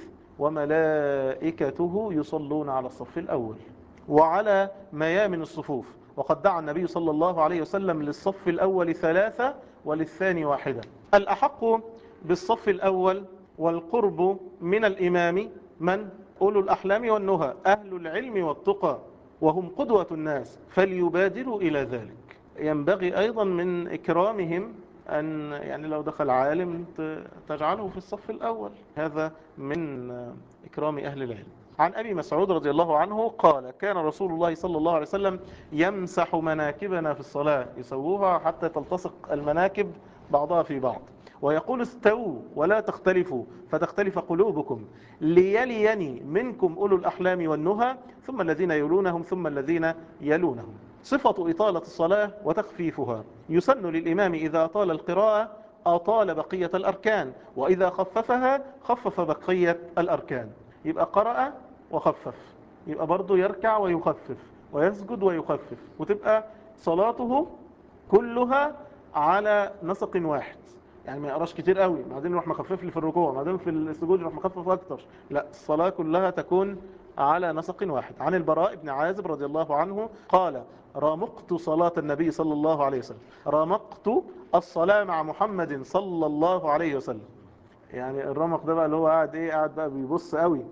وملائكته يصلون على الصف الأول وعلى ميامن الصفوف وقد دعا النبي صلى الله عليه وسلم للصف الأول ثلاثة وللثاني واحدة الأحق بالصف الأول والقرب من الإمام من أولو الأحلام والنهى أهل العلم والتقى وهم قدوة الناس فليبادروا إلى ذلك ينبغي أيضا من إكرامهم أن يعني لو دخل عالم تجعله في الصف الأول هذا من إكرام أهل العلم عن أبي مسعود رضي الله عنه قال كان رسول الله صلى الله عليه وسلم يمسح مناكبنا في الصلاة يسووها حتى تلتصق المناكب بعضها في بعض ويقول استووا ولا تختلفوا فتختلف قلوبكم ليليني منكم أولو الأحلام والنهى ثم الذين يلونهم ثم الذين يلونهم صفة إطالة الصلاة وتخفيفها يسن للإمام إذا أطال القراءة أطال بقية الأركان وإذا خففها خفف بقية الأركان يبقى قرأ وخفف يبقى برضه يركع ويخفف ويسجد ويخفف وتبقى صلاته كلها على نسق واحد يعني ما يقراش كتير قوي بعدين يروح مخفف لي في الركوع بعدين في السجود يروح مخفف اكتر لا الصلاة كلها تكون على نسق واحد عن البراء بن عازب رضي الله عنه قال رمقت صلاة النبي صلى الله عليه وسلم رمقت الصلاة مع محمد صلى الله عليه وسلم يعني الرمق ده بقى اللي هو قاعد ايه قاعد بقى بيبص قوي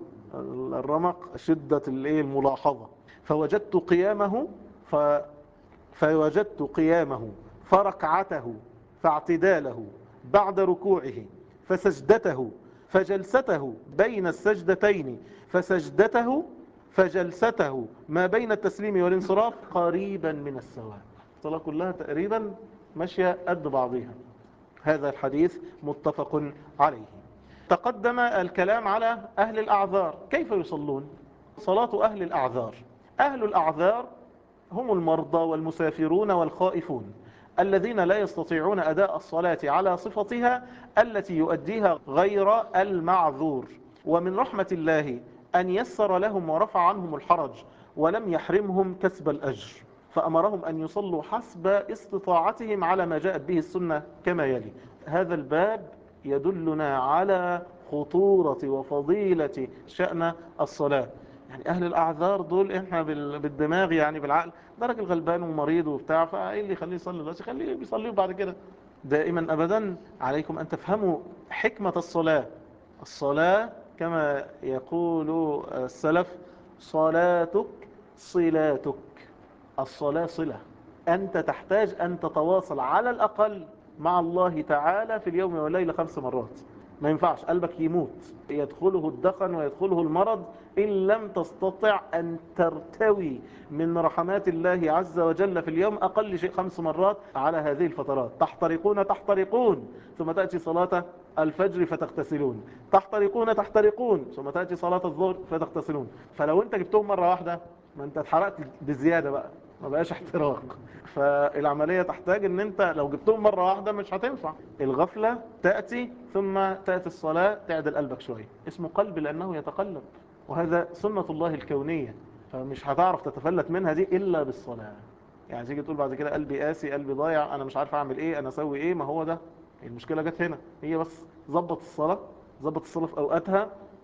الرمق شدة الايه الملاحظة فوجدت قيامه ف فوجدت قيامه فركعته فاعتداله بعد ركوعه فسجدته فجلسته بين السجدتين فسجدته فجلسته ما بين التسليم والانصراف قريبا من السواء الصلاة كلها تقريبا ماشية قد بعضها هذا الحديث متفق عليه تقدم الكلام على أهل الأعذار كيف يصلون صلاة أهل الأعذار أهل الأعذار هم المرضى والمسافرون والخائفون الذين لا يستطيعون أداء الصلاة على صفتها التي يؤديها غير المعذور ومن رحمة الله أن يسر لهم ورفع عنهم الحرج ولم يحرمهم كسب الأجر فأمرهم أن يصلوا حسب استطاعتهم على ما جاءت به السنة كما يلي هذا الباب يدلنا على خطورة وفضيلة شأن الصلاة يعني أهل الأعذار دول إحنا بالدماغ يعني بالعقل ده راجل غلبان ومريض وبتاع فإيه اللي يخليه يصلي دلوقتي خليه بيصلي بعد كده دائما أبدا عليكم أن تفهموا حكمة الصلاة الصلاة كما يقول السلف صلاتك صلاتك الصلاة صلة أنت تحتاج أن تتواصل على الأقل مع الله تعالى في اليوم والليلة خمس مرات ما ينفعش قلبك يموت يدخله الدخن ويدخله المرض إن لم تستطع أن ترتوي من رحمات الله عز وجل في اليوم أقل شيء خمس مرات على هذه الفترات تحترقون تحترقون ثم تأتي صلاة الفجر فتغتسلون تحترقون تحترقون ثم تأتي صلاة الظهر فتغتسلون فلو انت جبتهم مرة واحدة ما انت اتحرقت بزيادة بقى ما بقاش احتراق فالعملية تحتاج ان انت لو جبتهم مرة واحدة مش هتنفع الغفلة تأتي ثم تأتي الصلاة تعدل قلبك شوية اسمه قلب لأنه يتقلب وهذا سنة الله الكونية فمش هتعرف تتفلت منها دي إلا بالصلاة يعني تيجي تقول بعد كده قلبي قاسي قلبي ضايع أنا مش عارف أعمل إيه أنا أسوي إيه ما هو ده المشكلة جت هنا هي بس ظبط الصلاة ظبط الصلاة في أوقاتها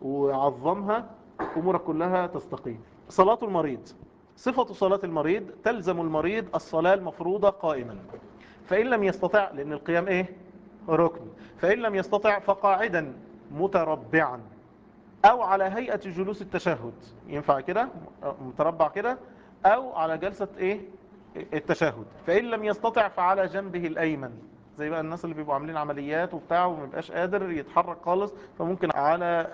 وعظمها أمورك كلها تستقيم صلاة المريض صفة صلاة المريض تلزم المريض الصلاة المفروضة قائما فإن لم يستطع لأن القيام إيه ركن فإن لم يستطع فقاعدا متربعا أو على هيئة جلوس التشهد ينفع كده متربع كده أو على جلسة إيه التشهد فإن لم يستطع فعلى جنبه الأيمن زي بقى الناس اللي بيبقوا عاملين عمليات وبتاع وما بيبقاش قادر يتحرك خالص فممكن على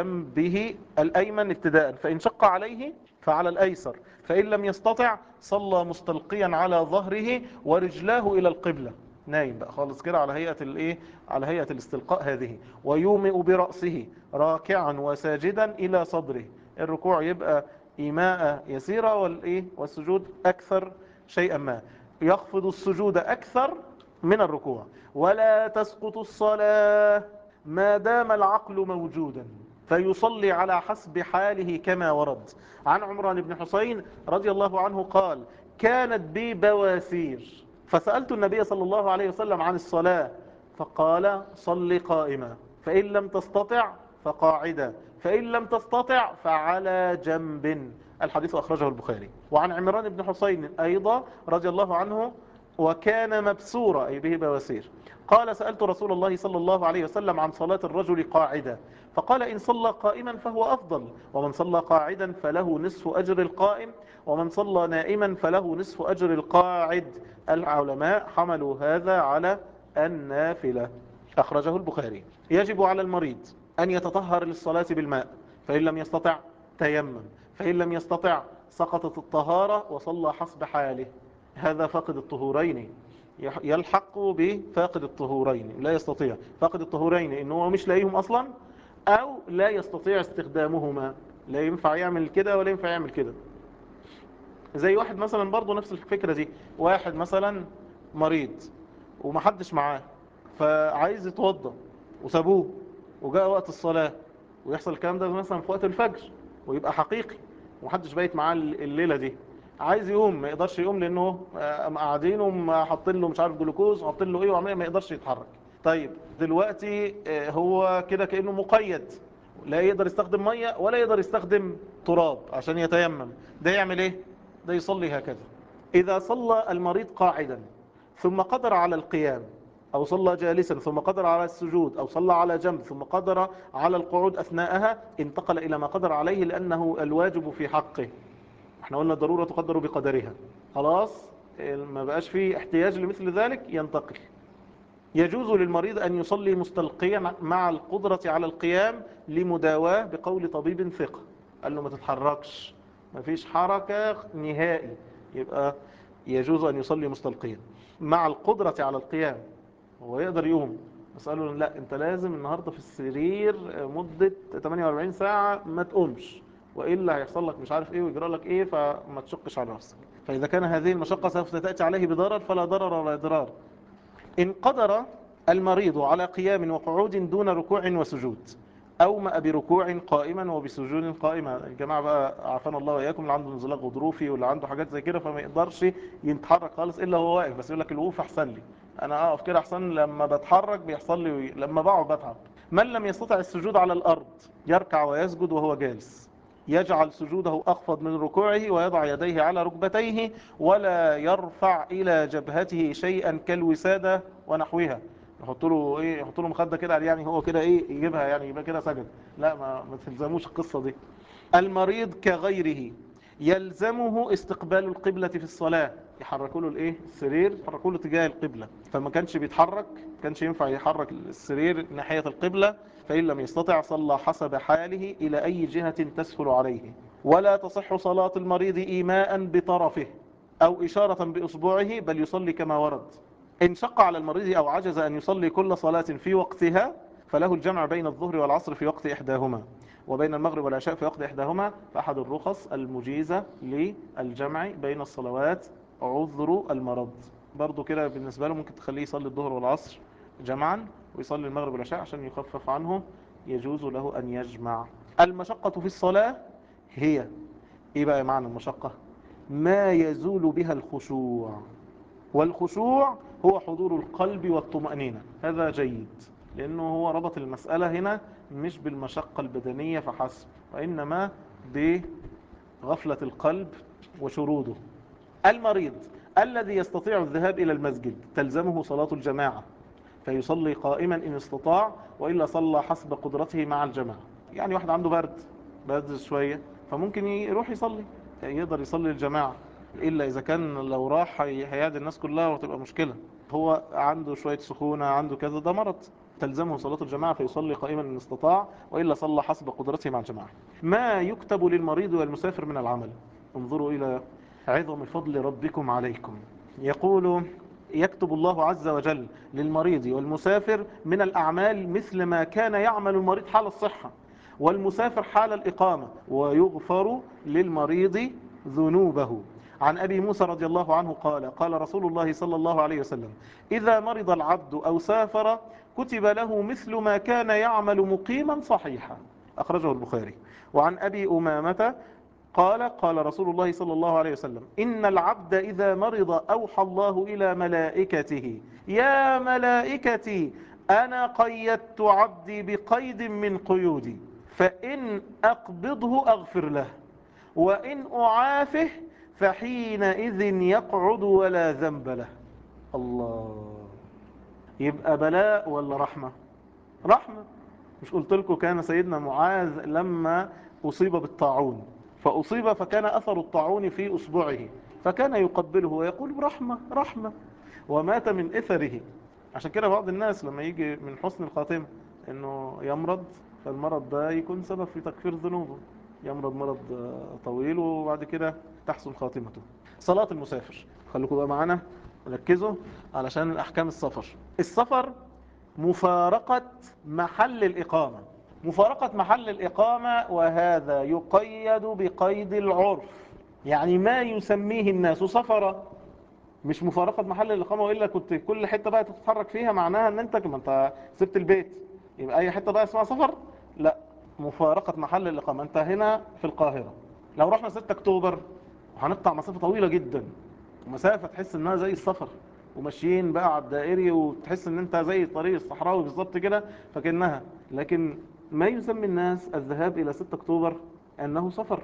جنبه الأيمن ابتداء فإن شق عليه فعلى الأيسر فإن لم يستطع صلى مستلقيا على ظهره ورجلاه إلى القبلة نايم بقى خالص كده على هيئة الايه على هيئة الاستلقاء هذه ويومئ برأسه راكعا وساجدا إلى صدره الركوع يبقى إيماء يسيرة والإيه والسجود أكثر شيئا ما يخفض السجود أكثر من الركوع ولا تسقط الصلاة ما دام العقل موجودا فيصلي على حسب حاله كما ورد عن عمران بن حسين رضي الله عنه قال كانت بي بواسير فسألت النبي صلى الله عليه وسلم عن الصلاة فقال صل قائما فإن لم تستطع فقاعدا فإن لم تستطع فعلى جنب الحديث أخرجه البخاري وعن عمران بن حسين أيضا رضي الله عنه وكان مبسورا أي به بواسير قال سألت رسول الله صلى الله عليه وسلم عن صلاة الرجل قاعدة فقال إن صلى قائما فهو أفضل ومن صلى قاعدا فله نصف أجر القائم ومن صلى نائما فله نصف أجر القاعد العلماء حملوا هذا على النافلة أخرجه البخاري يجب على المريض أن يتطهر للصلاة بالماء فإن لم يستطع تيمم فإن لم يستطع سقطت الطهارة وصلى حسب حاله هذا فاقد الطهورين يلحق بفاقد الطهورين لا يستطيع فاقد الطهورين إنه هو مش لاقيهم أصلا أو لا يستطيع استخدامهما لا ينفع يعمل كده ولا ينفع يعمل كده زي واحد مثلا برضه نفس الفكرة دي واحد مثلا مريض ومحدش معاه فعايز يتوضى وسابوه وجاء وقت الصلاة ويحصل الكلام ده مثلا في وقت الفجر ويبقى حقيقي ومحدش بايت معاه الليلة دي عايز يقوم ما يقدرش يقوم لانه قاعدين وحاطين له مش عارف جلوكوز وحاطين له ايه وعمال ما يقدرش يتحرك طيب دلوقتي هو كده كانه مقيد لا يقدر يستخدم ميه ولا يقدر يستخدم تراب عشان يتيمم ده يعمل ايه ده يصلي هكذا اذا صلى المريض قاعدا ثم قدر على القيام أو صلى جالسا ثم قدر على السجود أو صلى على جنب ثم قدر على القعود أثناءها انتقل إلى ما قدر عليه لأنه الواجب في حقه احنا قلنا الضرورة تقدر بقدرها خلاص ما بقاش فيه احتياج لمثل ذلك ينتقل يجوز للمريض أن يصلي مستلقيا مع القدرة على القيام لمداواة بقول طبيب ثقة قال له ما تتحركش ما فيش حركة نهائي يبقى يجوز أن يصلي مستلقيا مع القدرة على القيام هو يقدر يقوم بس قالوا لا انت لازم النهاردة في السرير مدة 48 ساعة ما تقومش وإلا هيحصل لك مش عارف ايه ويجرى لك ايه فما تشقش على نفسك فإذا كان هذه المشقة سوف تأتي عليه بضرر فلا ضرر ولا ضرار إن قدر المريض على قيام وقعود دون ركوع وسجود أومأ بركوع قائما وبسجود قائما الجماعة بقى عافانا الله وإياكم اللي عنده انزلاق غضروفي واللي عنده حاجات زي كده فما يقدرش يتحرك خالص إلا هو واقف بس يقول لك الوقوف أحسن لي أنا أقف كده أحسن لما بتحرك بيحصل لي لما بقعد بتعب من لم يستطع السجود على الأرض يركع ويسجد وهو جالس يجعل سجوده أخفض من ركوعه ويضع يديه على ركبتيه ولا يرفع إلى جبهته شيئا كالوسادة ونحوها يحط له ايه يحط له مخده كده يعني هو كده ايه يجيبها يعني يبقى كده سجد لا ما ما تلزموش القصه دي المريض كغيره يلزمه استقبال القبلة في الصلاة يحركوا له الايه السرير يحركوا له تجاه القبلة فما كانش بيتحرك كانش ينفع يحرك السرير ناحية القبلة فإن لم يستطع صلى حسب حاله إلى أي جهة تسهل عليه ولا تصح صلاة المريض إيماء بطرفه أو إشارة بإصبعه بل يصلي كما ورد إن شق على المريض أو عجز أن يصلي كل صلاة في وقتها فله الجمع بين الظهر والعصر في وقت إحداهما وبين المغرب والعشاء فيقضي إحداهما فأحد الرخص المجيزة للجمع بين الصلوات عذر المرض برضو كده بالنسبة له ممكن تخليه يصلي الظهر والعصر جمعا ويصلي المغرب والعشاء عشان يخفف عنه يجوز له أن يجمع المشقة في الصلاة هي إيه بقى معنى المشقة ما يزول بها الخشوع والخشوع هو حضور القلب والطمأنينة هذا جيد لأنه هو ربط المسألة هنا مش بالمشقة البدنية فحسب وإنما بغفلة القلب وشروده المريض الذي يستطيع الذهاب إلى المسجد تلزمه صلاة الجماعة فيصلي قائما إن استطاع وإلا صلى حسب قدرته مع الجماعة يعني واحد عنده برد برد شوية فممكن يروح يصلي يقدر يصلي الجماعة إلا إذا كان لو راح هيعد الناس كلها وتبقى مشكلة هو عنده شوية سخونة عنده كذا ده مرض تلزمه صلاة الجماعة فيصلي قائما إن استطاع وإلا صلى حسب قدرته مع الجماعة ما يكتب للمريض والمسافر من العمل انظروا إلى عظم فضل ربكم عليكم يقول يكتب الله عز وجل للمريض والمسافر من الأعمال مثل ما كان يعمل المريض حال الصحة والمسافر حال الإقامة ويغفر للمريض ذنوبه عن أبي موسى رضي الله عنه قال قال رسول الله صلى الله عليه وسلم إذا مرض العبد أو سافر كتب له مثل ما كان يعمل مقيما صحيحا أخرجه البخاري وعن أبي أمامة قال قال رسول الله صلى الله عليه وسلم إن العبد إذا مرض أوحى الله إلى ملائكته يا ملائكتي أنا قيدت عبدي بقيد من قيودي فإن أقبضه أغفر له وإن أعافه فحينئذ يقعد ولا ذنب له الله يبقى بلاء ولا رحمة رحمة مش قلت لكم كان سيدنا معاذ لما أصيب بالطاعون فأصيب فكان أثر الطاعون في أصبعه فكان يقبله ويقول رحمة رحمة ومات من إثره عشان كده بعض الناس لما يجي من حسن الخاتمة انه يمرض فالمرض ده يكون سبب في تكفير ذنوبه يمرض مرض طويل وبعد كده تحسن خاتمته صلاة المسافر خليكم بقى معانا ركزوا علشان الأحكام السفر السفر مفارقة محل الإقامة مفارقة محل الإقامة وهذا يقيد بقيد العرف يعني ما يسميه الناس سفرا مش مفارقة محل الإقامة وإلا كنت كل حتة بقى تتحرك فيها معناها أن أنت كما أنت سبت البيت يبقى أي حتة بقى اسمها سفر لا مفارقة محل الإقامة أنت هنا في القاهرة لو رحنا 6 أكتوبر وهنقطع مسافة طويلة جدا مسافة تحس انها زي السفر وماشيين بقى على الدائري وتحس ان انت زي الطريق الصحراوي بالظبط كده فكأنها لكن ما يسمي الناس الذهاب الى 6 اكتوبر انه سفر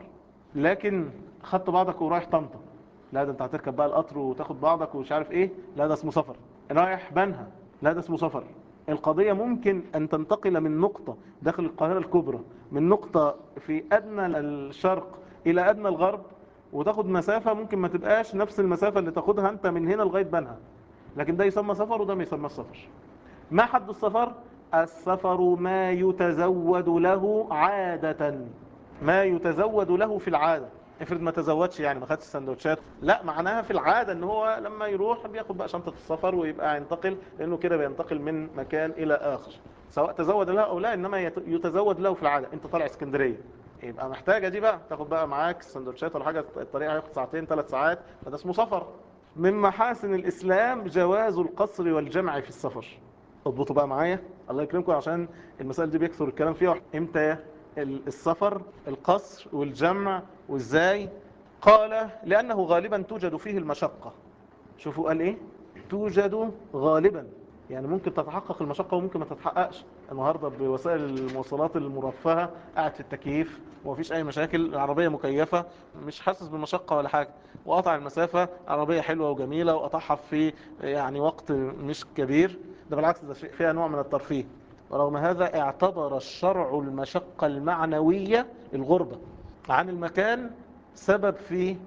لكن خدت بعضك ورايح طنطا لا ده انت هتركب بقى القطر وتاخد بعضك ومش عارف ايه لا ده اسمه سفر رايح بنها لا ده اسمه سفر القضية ممكن أن تنتقل من نقطة داخل القاهرة الكبرى من نقطة في أدنى الشرق إلى أدنى الغرب وتاخد مسافة ممكن ما تبقاش نفس المسافة اللي تاخدها انت من هنا لغاية بنها لكن ده يسمى سفر وده ما يسمى السفر ما حد السفر السفر ما يتزود له عادة ما يتزود له في العادة افرض ما تزودش يعني ما خدش السندوتشات لا معناها في العادة ان هو لما يروح بياخد بقى شنطة السفر ويبقى ينتقل لانه كده بينتقل من مكان الى اخر سواء تزود له او لا انما يتزود له في العادة انت طالع اسكندرية يبقى محتاجة دي بقى تاخد بقى معاك سندوتشات ولا حاجة الطريق هياخد ساعتين ثلاث ساعات فده اسمه سفر من محاسن الإسلام جواز القصر والجمع في السفر اضبطوا بقى معايا الله يكرمكم عشان المسائل دي بيكثر الكلام فيها امتى السفر القصر والجمع وازاي قال لأنه غالبا توجد فيه المشقة شوفوا قال ايه توجد غالبا يعني ممكن تتحقق المشقة وممكن ما تتحققش النهاردة بوسائل المواصلات المرفهة قاعد في التكييف ومفيش اي مشاكل العربية مكيفة مش حاسس بالمشقة ولا حاجة وقطع المسافة عربية حلوة وجميلة وقطعها في يعني وقت مش كبير ده بالعكس ده فيها نوع من الترفيه ورغم هذا اعتبر الشرع المشقة المعنوية الغربة عن المكان سبب في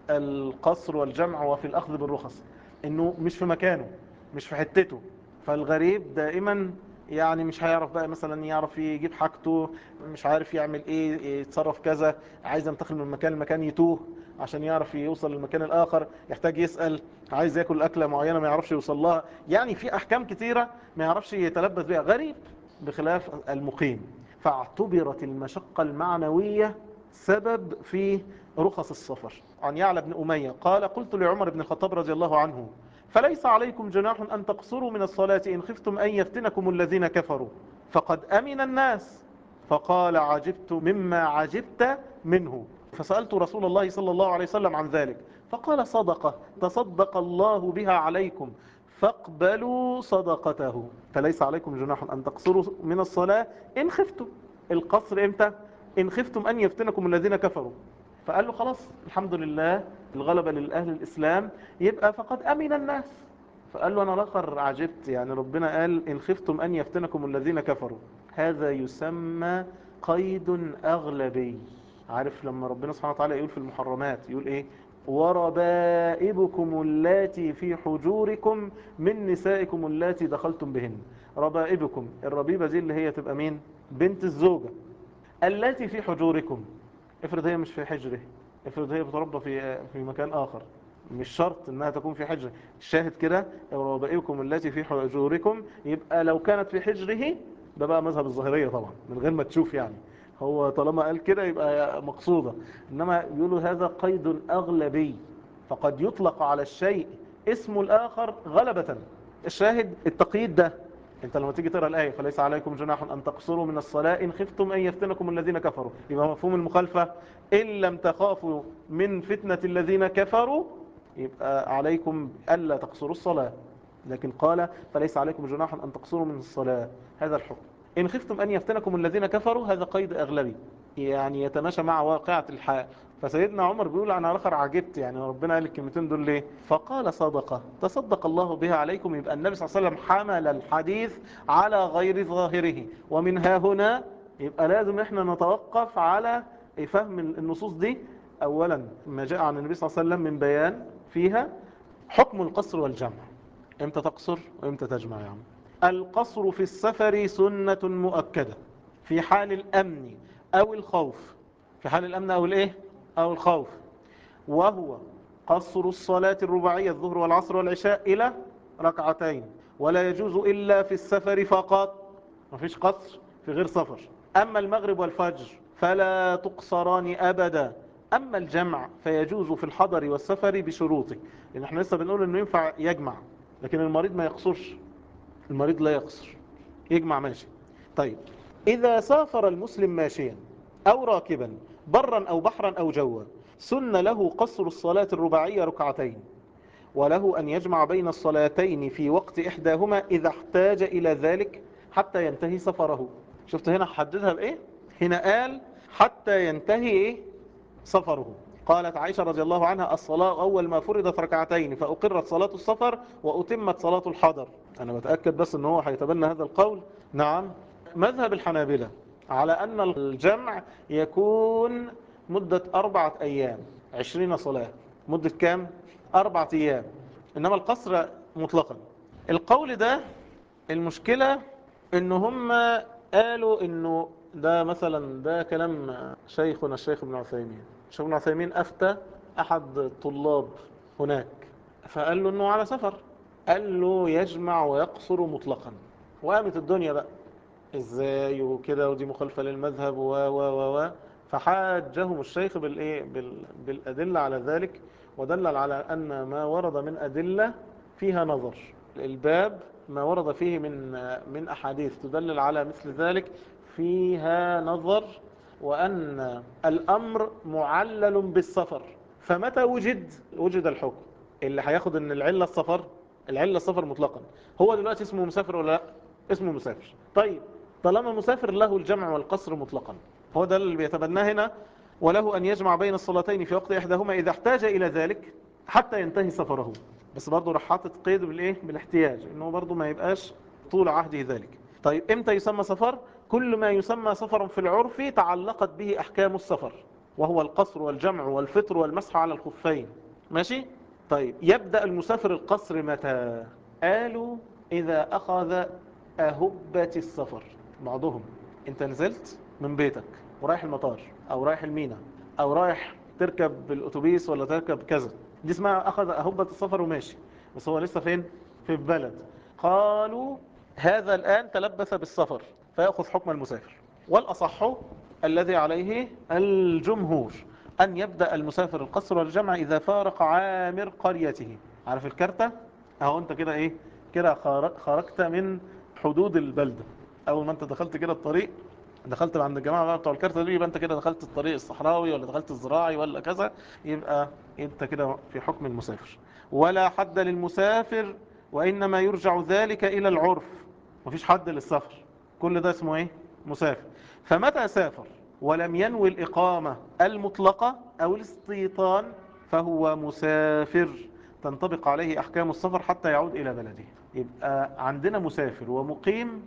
القصر والجمع وفي الأخذ بالرخص انه مش في مكانه مش في حتته فالغريب دائما يعني مش هيعرف بقى مثلا يعرف يجيب حاجته مش عارف يعمل ايه يتصرف كذا عايز ينتقل من مكان لمكان يتوه عشان يعرف يوصل للمكان الاخر يحتاج يسأل عايز ياكل اكلة معينة ما يعرفش يوصل لها يعني في احكام كتيرة ما يعرفش يتلبس بها غريب بخلاف المقيم فاعتبرت المشقة المعنوية سبب في رخص السفر عن يعلى بن أمية قال قلت لعمر بن الخطاب رضي الله عنه فليس عليكم جناح أن تقصروا من الصلاة إن خفتم أن يفتنكم الذين كفروا فقد أمن الناس فقال عجبت مما عجبت منه فسألت رسول الله صلى الله عليه وسلم عن ذلك فقال صدقة تصدق الله بها عليكم فاقبلوا صدقته فليس عليكم جناح أن تقصروا من الصلاة إن خفتم القصر إمتى إن خفتم أن يفتنكم الذين كفروا فقال له خلاص الحمد لله الغلبة للأهل الإسلام يبقى فقد أمن الناس فقال له أنا الآخر عجبت يعني ربنا قال إن خفتم أن يفتنكم الذين كفروا هذا يسمى قيد أغلبي عارف لما ربنا سبحانه وتعالى يقول في المحرمات يقول إيه وربائبكم اللاتي في حجوركم من نسائكم اللاتي دخلتم بهن ربائبكم الربيبة دي اللي هي تبقى مين بنت الزوجة التي في حجوركم افرض هي مش في حجره افرض هي بتربى في في مكان آخر مش شرط انها تكون في حجره الشاهد كده ربائبكم التي في حجوركم يبقى لو كانت في حجره ده بقى مذهب الظاهرية طبعا من غير ما تشوف يعني هو طالما قال كده يبقى مقصودة إنما يقولوا هذا قيد أغلبي فقد يطلق على الشيء اسم الآخر غلبة الشاهد التقييد ده انت لما تيجي تقرا الايه فليس عليكم جناح ان تقصروا من الصلاه ان خفتم ان يفتنكم الذين كفروا يبقى مفهوم المخالفه ان لم تخافوا من فتنه الذين كفروا يبقى عليكم الا تقصروا الصلاه لكن قال فليس عليكم جناح ان تقصروا من الصلاه هذا الحكم إن خفتم أن يفتنكم الذين كفروا هذا قيد أغلبي يعني يتماشى مع واقعة الحياة فسيدنا عمر بيقول أنا الآخر عجبت يعني ربنا قال الكلمتين دول ليه فقال صدقة تصدق الله بها عليكم يبقى النبي صلى الله عليه وسلم حمل الحديث على غير ظاهره ومن ها هنا يبقى لازم احنا نتوقف على فهم النصوص دي أولا ما جاء عن النبي صلى الله عليه وسلم من بيان فيها حكم القصر والجمع امتى تقصر وامتى تجمع يعني القصر في السفر سنة مؤكدة في حال الأمن أو الخوف في حال الأمن أو الإيه أو الخوف وهو قصر الصلاة الرباعية الظهر والعصر والعشاء إلى ركعتين ولا يجوز إلا في السفر فقط ما فيش قصر في غير سفر أما المغرب والفجر فلا تقصران أبدا أما الجمع فيجوز في الحضر والسفر بشروطه لأن احنا لسه بنقول أنه ينفع يجمع لكن المريض ما يقصرش المريض لا يقصر يجمع ماشي طيب إذا سافر المسلم ماشيا أو راكبا برا أو بحرا أو جوا سن له قصر الصلاة الرباعية ركعتين وله أن يجمع بين الصلاتين في وقت إحداهما إذا احتاج إلى ذلك حتى ينتهي سفره شفت هنا حددها بإيه هنا قال حتى ينتهي إيه سفره قالت عائشة رضي الله عنها الصلاة أول ما فرضت ركعتين فأقرت صلاة السفر وأتمت صلاة الحضر أنا بتأكد بس أنه هيتبنى هذا القول نعم مذهب الحنابلة على أن الجمع يكون مدة أربعة أيام عشرين صلاة مدة كام؟ أربعة أيام إنما القصر مطلقا القول ده المشكلة إن هم قالوا إنه ده مثلا ده كلام شيخنا الشيخ ابن عثيمين الشيخ ابن عثيمين أفتى أحد الطلاب هناك فقال له إنه على سفر قال له يجمع ويقصر مطلقا وقامت الدنيا بقى ازاي وكده ودي مخالفة للمذهب و و و و فحاجهم الشيخ بالايه بال بالادله على ذلك ودلل على ان ما ورد من ادله فيها نظر الباب ما ورد فيه من من احاديث تدلل على مثل ذلك فيها نظر وان الامر معلل بالسفر فمتى وجد وجد الحكم اللي هياخد ان العله السفر العله السفر مطلقا هو دلوقتي اسمه مسافر ولا لا اسمه مسافر طيب طالما مسافر له الجمع والقصر مطلقا هو ده اللي بيتبناه هنا وله أن يجمع بين الصلاتين في وقت إحداهما إذا احتاج إلى ذلك حتى ينتهي سفره بس برضه راح حاطط قيد بالإيه بالاحتياج إنه برضه ما يبقاش طول عهده ذلك طيب إمتى يسمى سفر كل ما يسمى سفرا في العرف تعلقت به أحكام السفر وهو القصر والجمع والفطر والمسح على الخفين ماشي طيب يبدأ المسافر القصر متى قالوا إذا أخذ أهبة السفر بعضهم انت نزلت من بيتك ورايح المطار او رايح المينا او رايح تركب بالاتوبيس ولا تركب كذا دي اسمها اخذ اهبة السفر وماشي بس هو لسه فين في البلد قالوا هذا الان تلبس بالسفر فيأخذ حكم المسافر والأصح الذي عليه الجمهور أن يبدأ المسافر القصر والجمع إذا فارق عامر قريته عارف الكارتة اهو انت كده ايه كده خار- خرجت من حدود البلدة اول ما انت دخلت كده الطريق دخلت عند الجماعة بقى بتوع الكارتة دي يبقى انت كده دخلت الطريق الصحراوي ولا دخلت الزراعي ولا كذا يبقى انت كده في حكم المسافر ولا حد للمسافر وإنما يرجع ذلك إلى العرف مفيش حد للسفر كل ده اسمه ايه مسافر فمتى سافر ولم ينوي الإقامة المطلقة أو الاستيطان فهو مسافر تنطبق عليه أحكام السفر حتى يعود إلى بلده يبقى عندنا مسافر ومقيم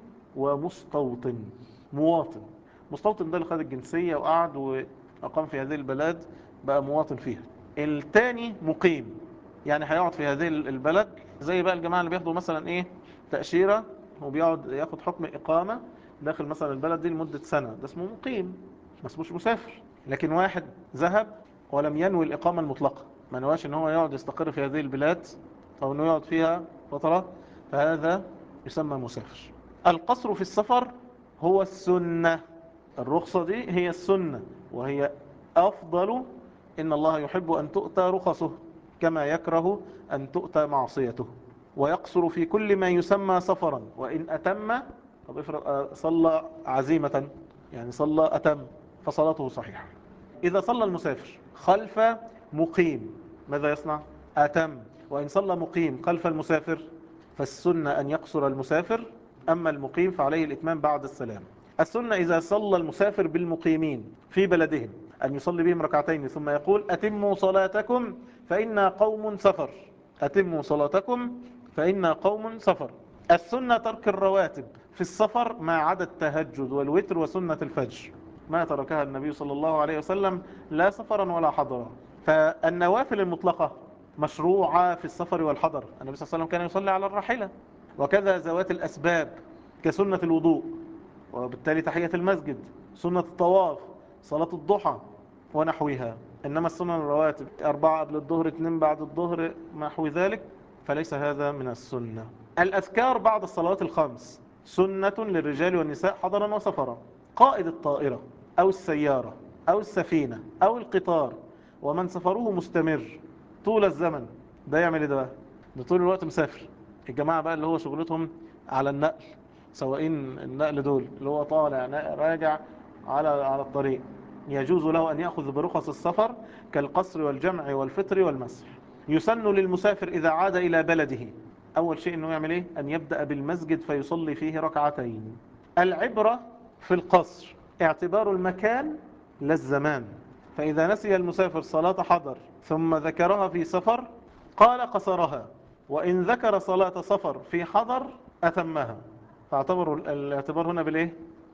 ومستوطن مواطن مستوطن ده اللي خد الجنسية وقعد وأقام في هذه البلاد بقى مواطن فيها التاني مقيم يعني هيقعد في هذه البلد زي بقى الجماعة اللي بياخدوا مثلا ايه تأشيرة وبيقعد ياخد حكم إقامة داخل مثلا البلد دي لمدة سنة ده اسمه مقيم ما اسموش مسافر لكن واحد ذهب ولم ينوي الإقامة المطلقة ما نواش ان هو يقعد يستقر في هذه البلاد او انه يقعد فيها فترة فهذا يسمى مسافر القصر في السفر هو السنة الرخصة دي هي السنة وهي أفضل إن الله يحب أن تؤتى رخصه كما يكره أن تؤتى معصيته ويقصر في كل ما يسمى سفرا وإن أتم طب افرض آه، صلى عزيمة يعني صلى أتم فصلاته صحيحة إذا صلى المسافر خلف مقيم ماذا يصنع؟ أتم وإن صلى مقيم خلف المسافر فالسنة أن يقصر المسافر أما المقيم فعليه الإتمام بعد السلام السنة إذا صلى المسافر بالمقيمين في بلدهم أن يصلي بهم ركعتين ثم يقول أتموا صلاتكم فإنا قوم سفر أتموا صلاتكم فإنا قوم سفر السنة ترك الرواتب في السفر ما عدا التهجد والوتر وسنة الفجر ما تركها النبي صلى الله عليه وسلم لا سفرا ولا حضرا فالنوافل المطلقة مشروعة في السفر والحضر النبي صلى الله عليه وسلم كان يصلي على الراحلة وكذا ذوات الأسباب كسنة الوضوء وبالتالي تحية المسجد سنة الطواف صلاة الضحى ونحوها إنما السنن الرواتب أربعة قبل الظهر اثنين بعد الظهر نحو ذلك فليس هذا من السنة الأذكار بعد الصلوات الخمس سنة للرجال والنساء حضرا وسفرا قائد الطائرة أو السيارة أو السفينة أو القطار ومن سفره مستمر طول الزمن ده يعمل ايه ده بقى؟ ده طول الوقت مسافر الجماعة بقى اللي هو شغلتهم على النقل سواءين النقل دول اللي هو طالع نا- راجع على على الطريق يجوز له أن يأخذ برخص السفر كالقصر والجمع والفطر والمسح يسن للمسافر إذا عاد إلى بلده أول شيء أنه يعمل إيه؟ أن يبدأ بالمسجد فيصلي فيه ركعتين العبرة في القصر اعتبار المكان لا الزمان فإذا نسي المسافر صلاة حضر ثم ذكرها في سفر قال قصرها وإن ذكر صلاة سفر في حضر أتمها فاعتبروا ال- الاعتبار هنا بالإيه؟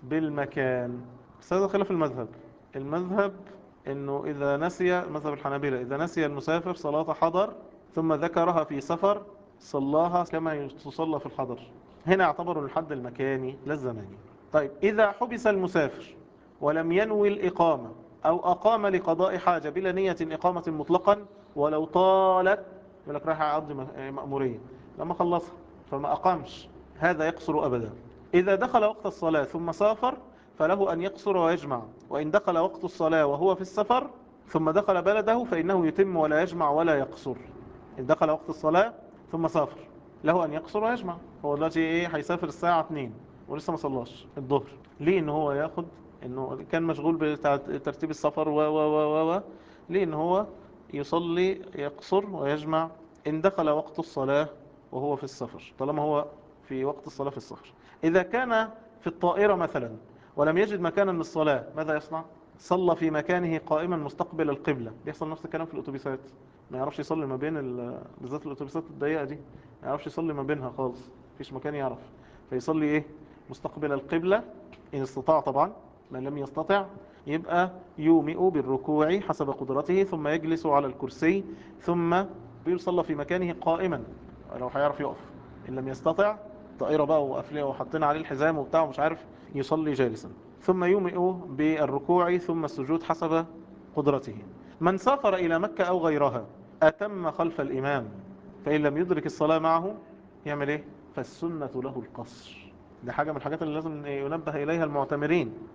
بالمكان بس هذا خلاف المذهب المذهب انه اذا نسي مذهب الحنابلة اذا نسي المسافر صلاة حضر ثم ذكرها في سفر صلاها كما تصلى في الحضر هنا اعتبروا الحد المكاني لا الزماني طيب اذا حبس المسافر ولم ينوي الاقامة او اقام لقضاء حاجة بلا نية اقامة مطلقا ولو طالت يقول لك رايح اقضي م- مأمورية لما خلصها فما اقامش هذا يقصر ابدا اذا دخل وقت الصلاة ثم سافر فله أن يقصر ويجمع وإن دخل وقت الصلاة وهو في السفر ثم دخل بلده فإنه يتم ولا يجمع ولا يقصر إن دخل وقت الصلاة ثم سافر له أن يقصر ويجمع هو دلوقتي إيه هيسافر الساعة 2 ولسه ما صلاش الظهر ليه إن هو ياخد إنه كان مشغول بترتيب السفر و و و و و ليه إن هو يصلي يقصر ويجمع إن دخل وقت الصلاة وهو في السفر طالما هو في وقت الصلاة في السفر إذا كان في الطائرة مثلا ولم يجد مكانا للصلاة ماذا يصنع؟ صلى في مكانه قائما مستقبل القبلة بيحصل نفس الكلام في الأتوبيسات ما يعرفش يصلي ما بين ال- بالذات الأتوبيسات الضيقة دي ما يعرفش يصلي ما بينها خالص مفيش مكان يعرف فيصلي إيه؟ مستقبل القبلة إن استطاع طبعا من لم يستطع يبقى يومئ بالركوع حسب قدرته ثم يجلس على الكرسي ثم بيصلى في مكانه قائما لو هيعرف يقف إن لم يستطع طائرة بقى وقافلة وحاطين عليه الحزام وبتاع ومش عارف يصلي جالسا ثم يومئ بالركوع ثم السجود حسب قدرته من سافر إلى مكة أو غيرها أتم خلف الإمام فإن لم يدرك الصلاة معه يعمل إيه؟ فالسنة له القصر دي حاجة من الحاجات اللي لازم ينبه إليها المعتمرين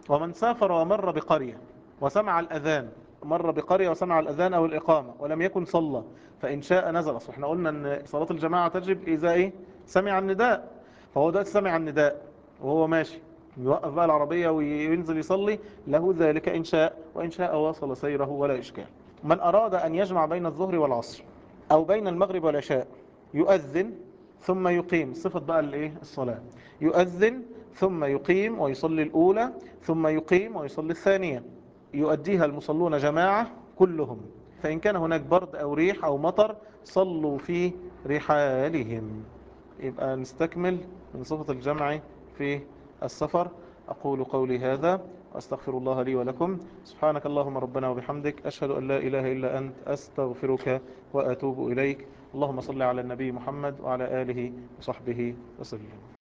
ومن سافر ومر بقرية وسمع الأذان مر بقرية وسمع الأذان أو الإقامة ولم يكن صلى فإن شاء نزل أصل احنا قلنا أن صلاة الجماعة تجب إذا إيه سمع النداء فهو دلوقتي سمع النداء وهو ماشي يوقف بقى العربية وينزل يصلي له ذلك إن شاء وإن شاء واصل سيره ولا إشكال من أراد أن يجمع بين الظهر والعصر أو بين المغرب والعشاء يؤذن ثم يقيم صفة بقى الايه الصلاة يؤذن ثم يقيم ويصلي الأولى ثم يقيم ويصلي الثانية يؤديها المصلون جماعة كلهم فإن كان هناك برد أو ريح أو مطر صلوا في رحالهم يبقى نستكمل من صفة الجمع في السفر أقول قولي هذا وأستغفر الله لي ولكم سبحانك اللهم ربنا وبحمدك أشهد أن لا إله إلا أنت أستغفرك وأتوب إليك اللهم صل على النبي محمد وعلى آله وصحبه وسلم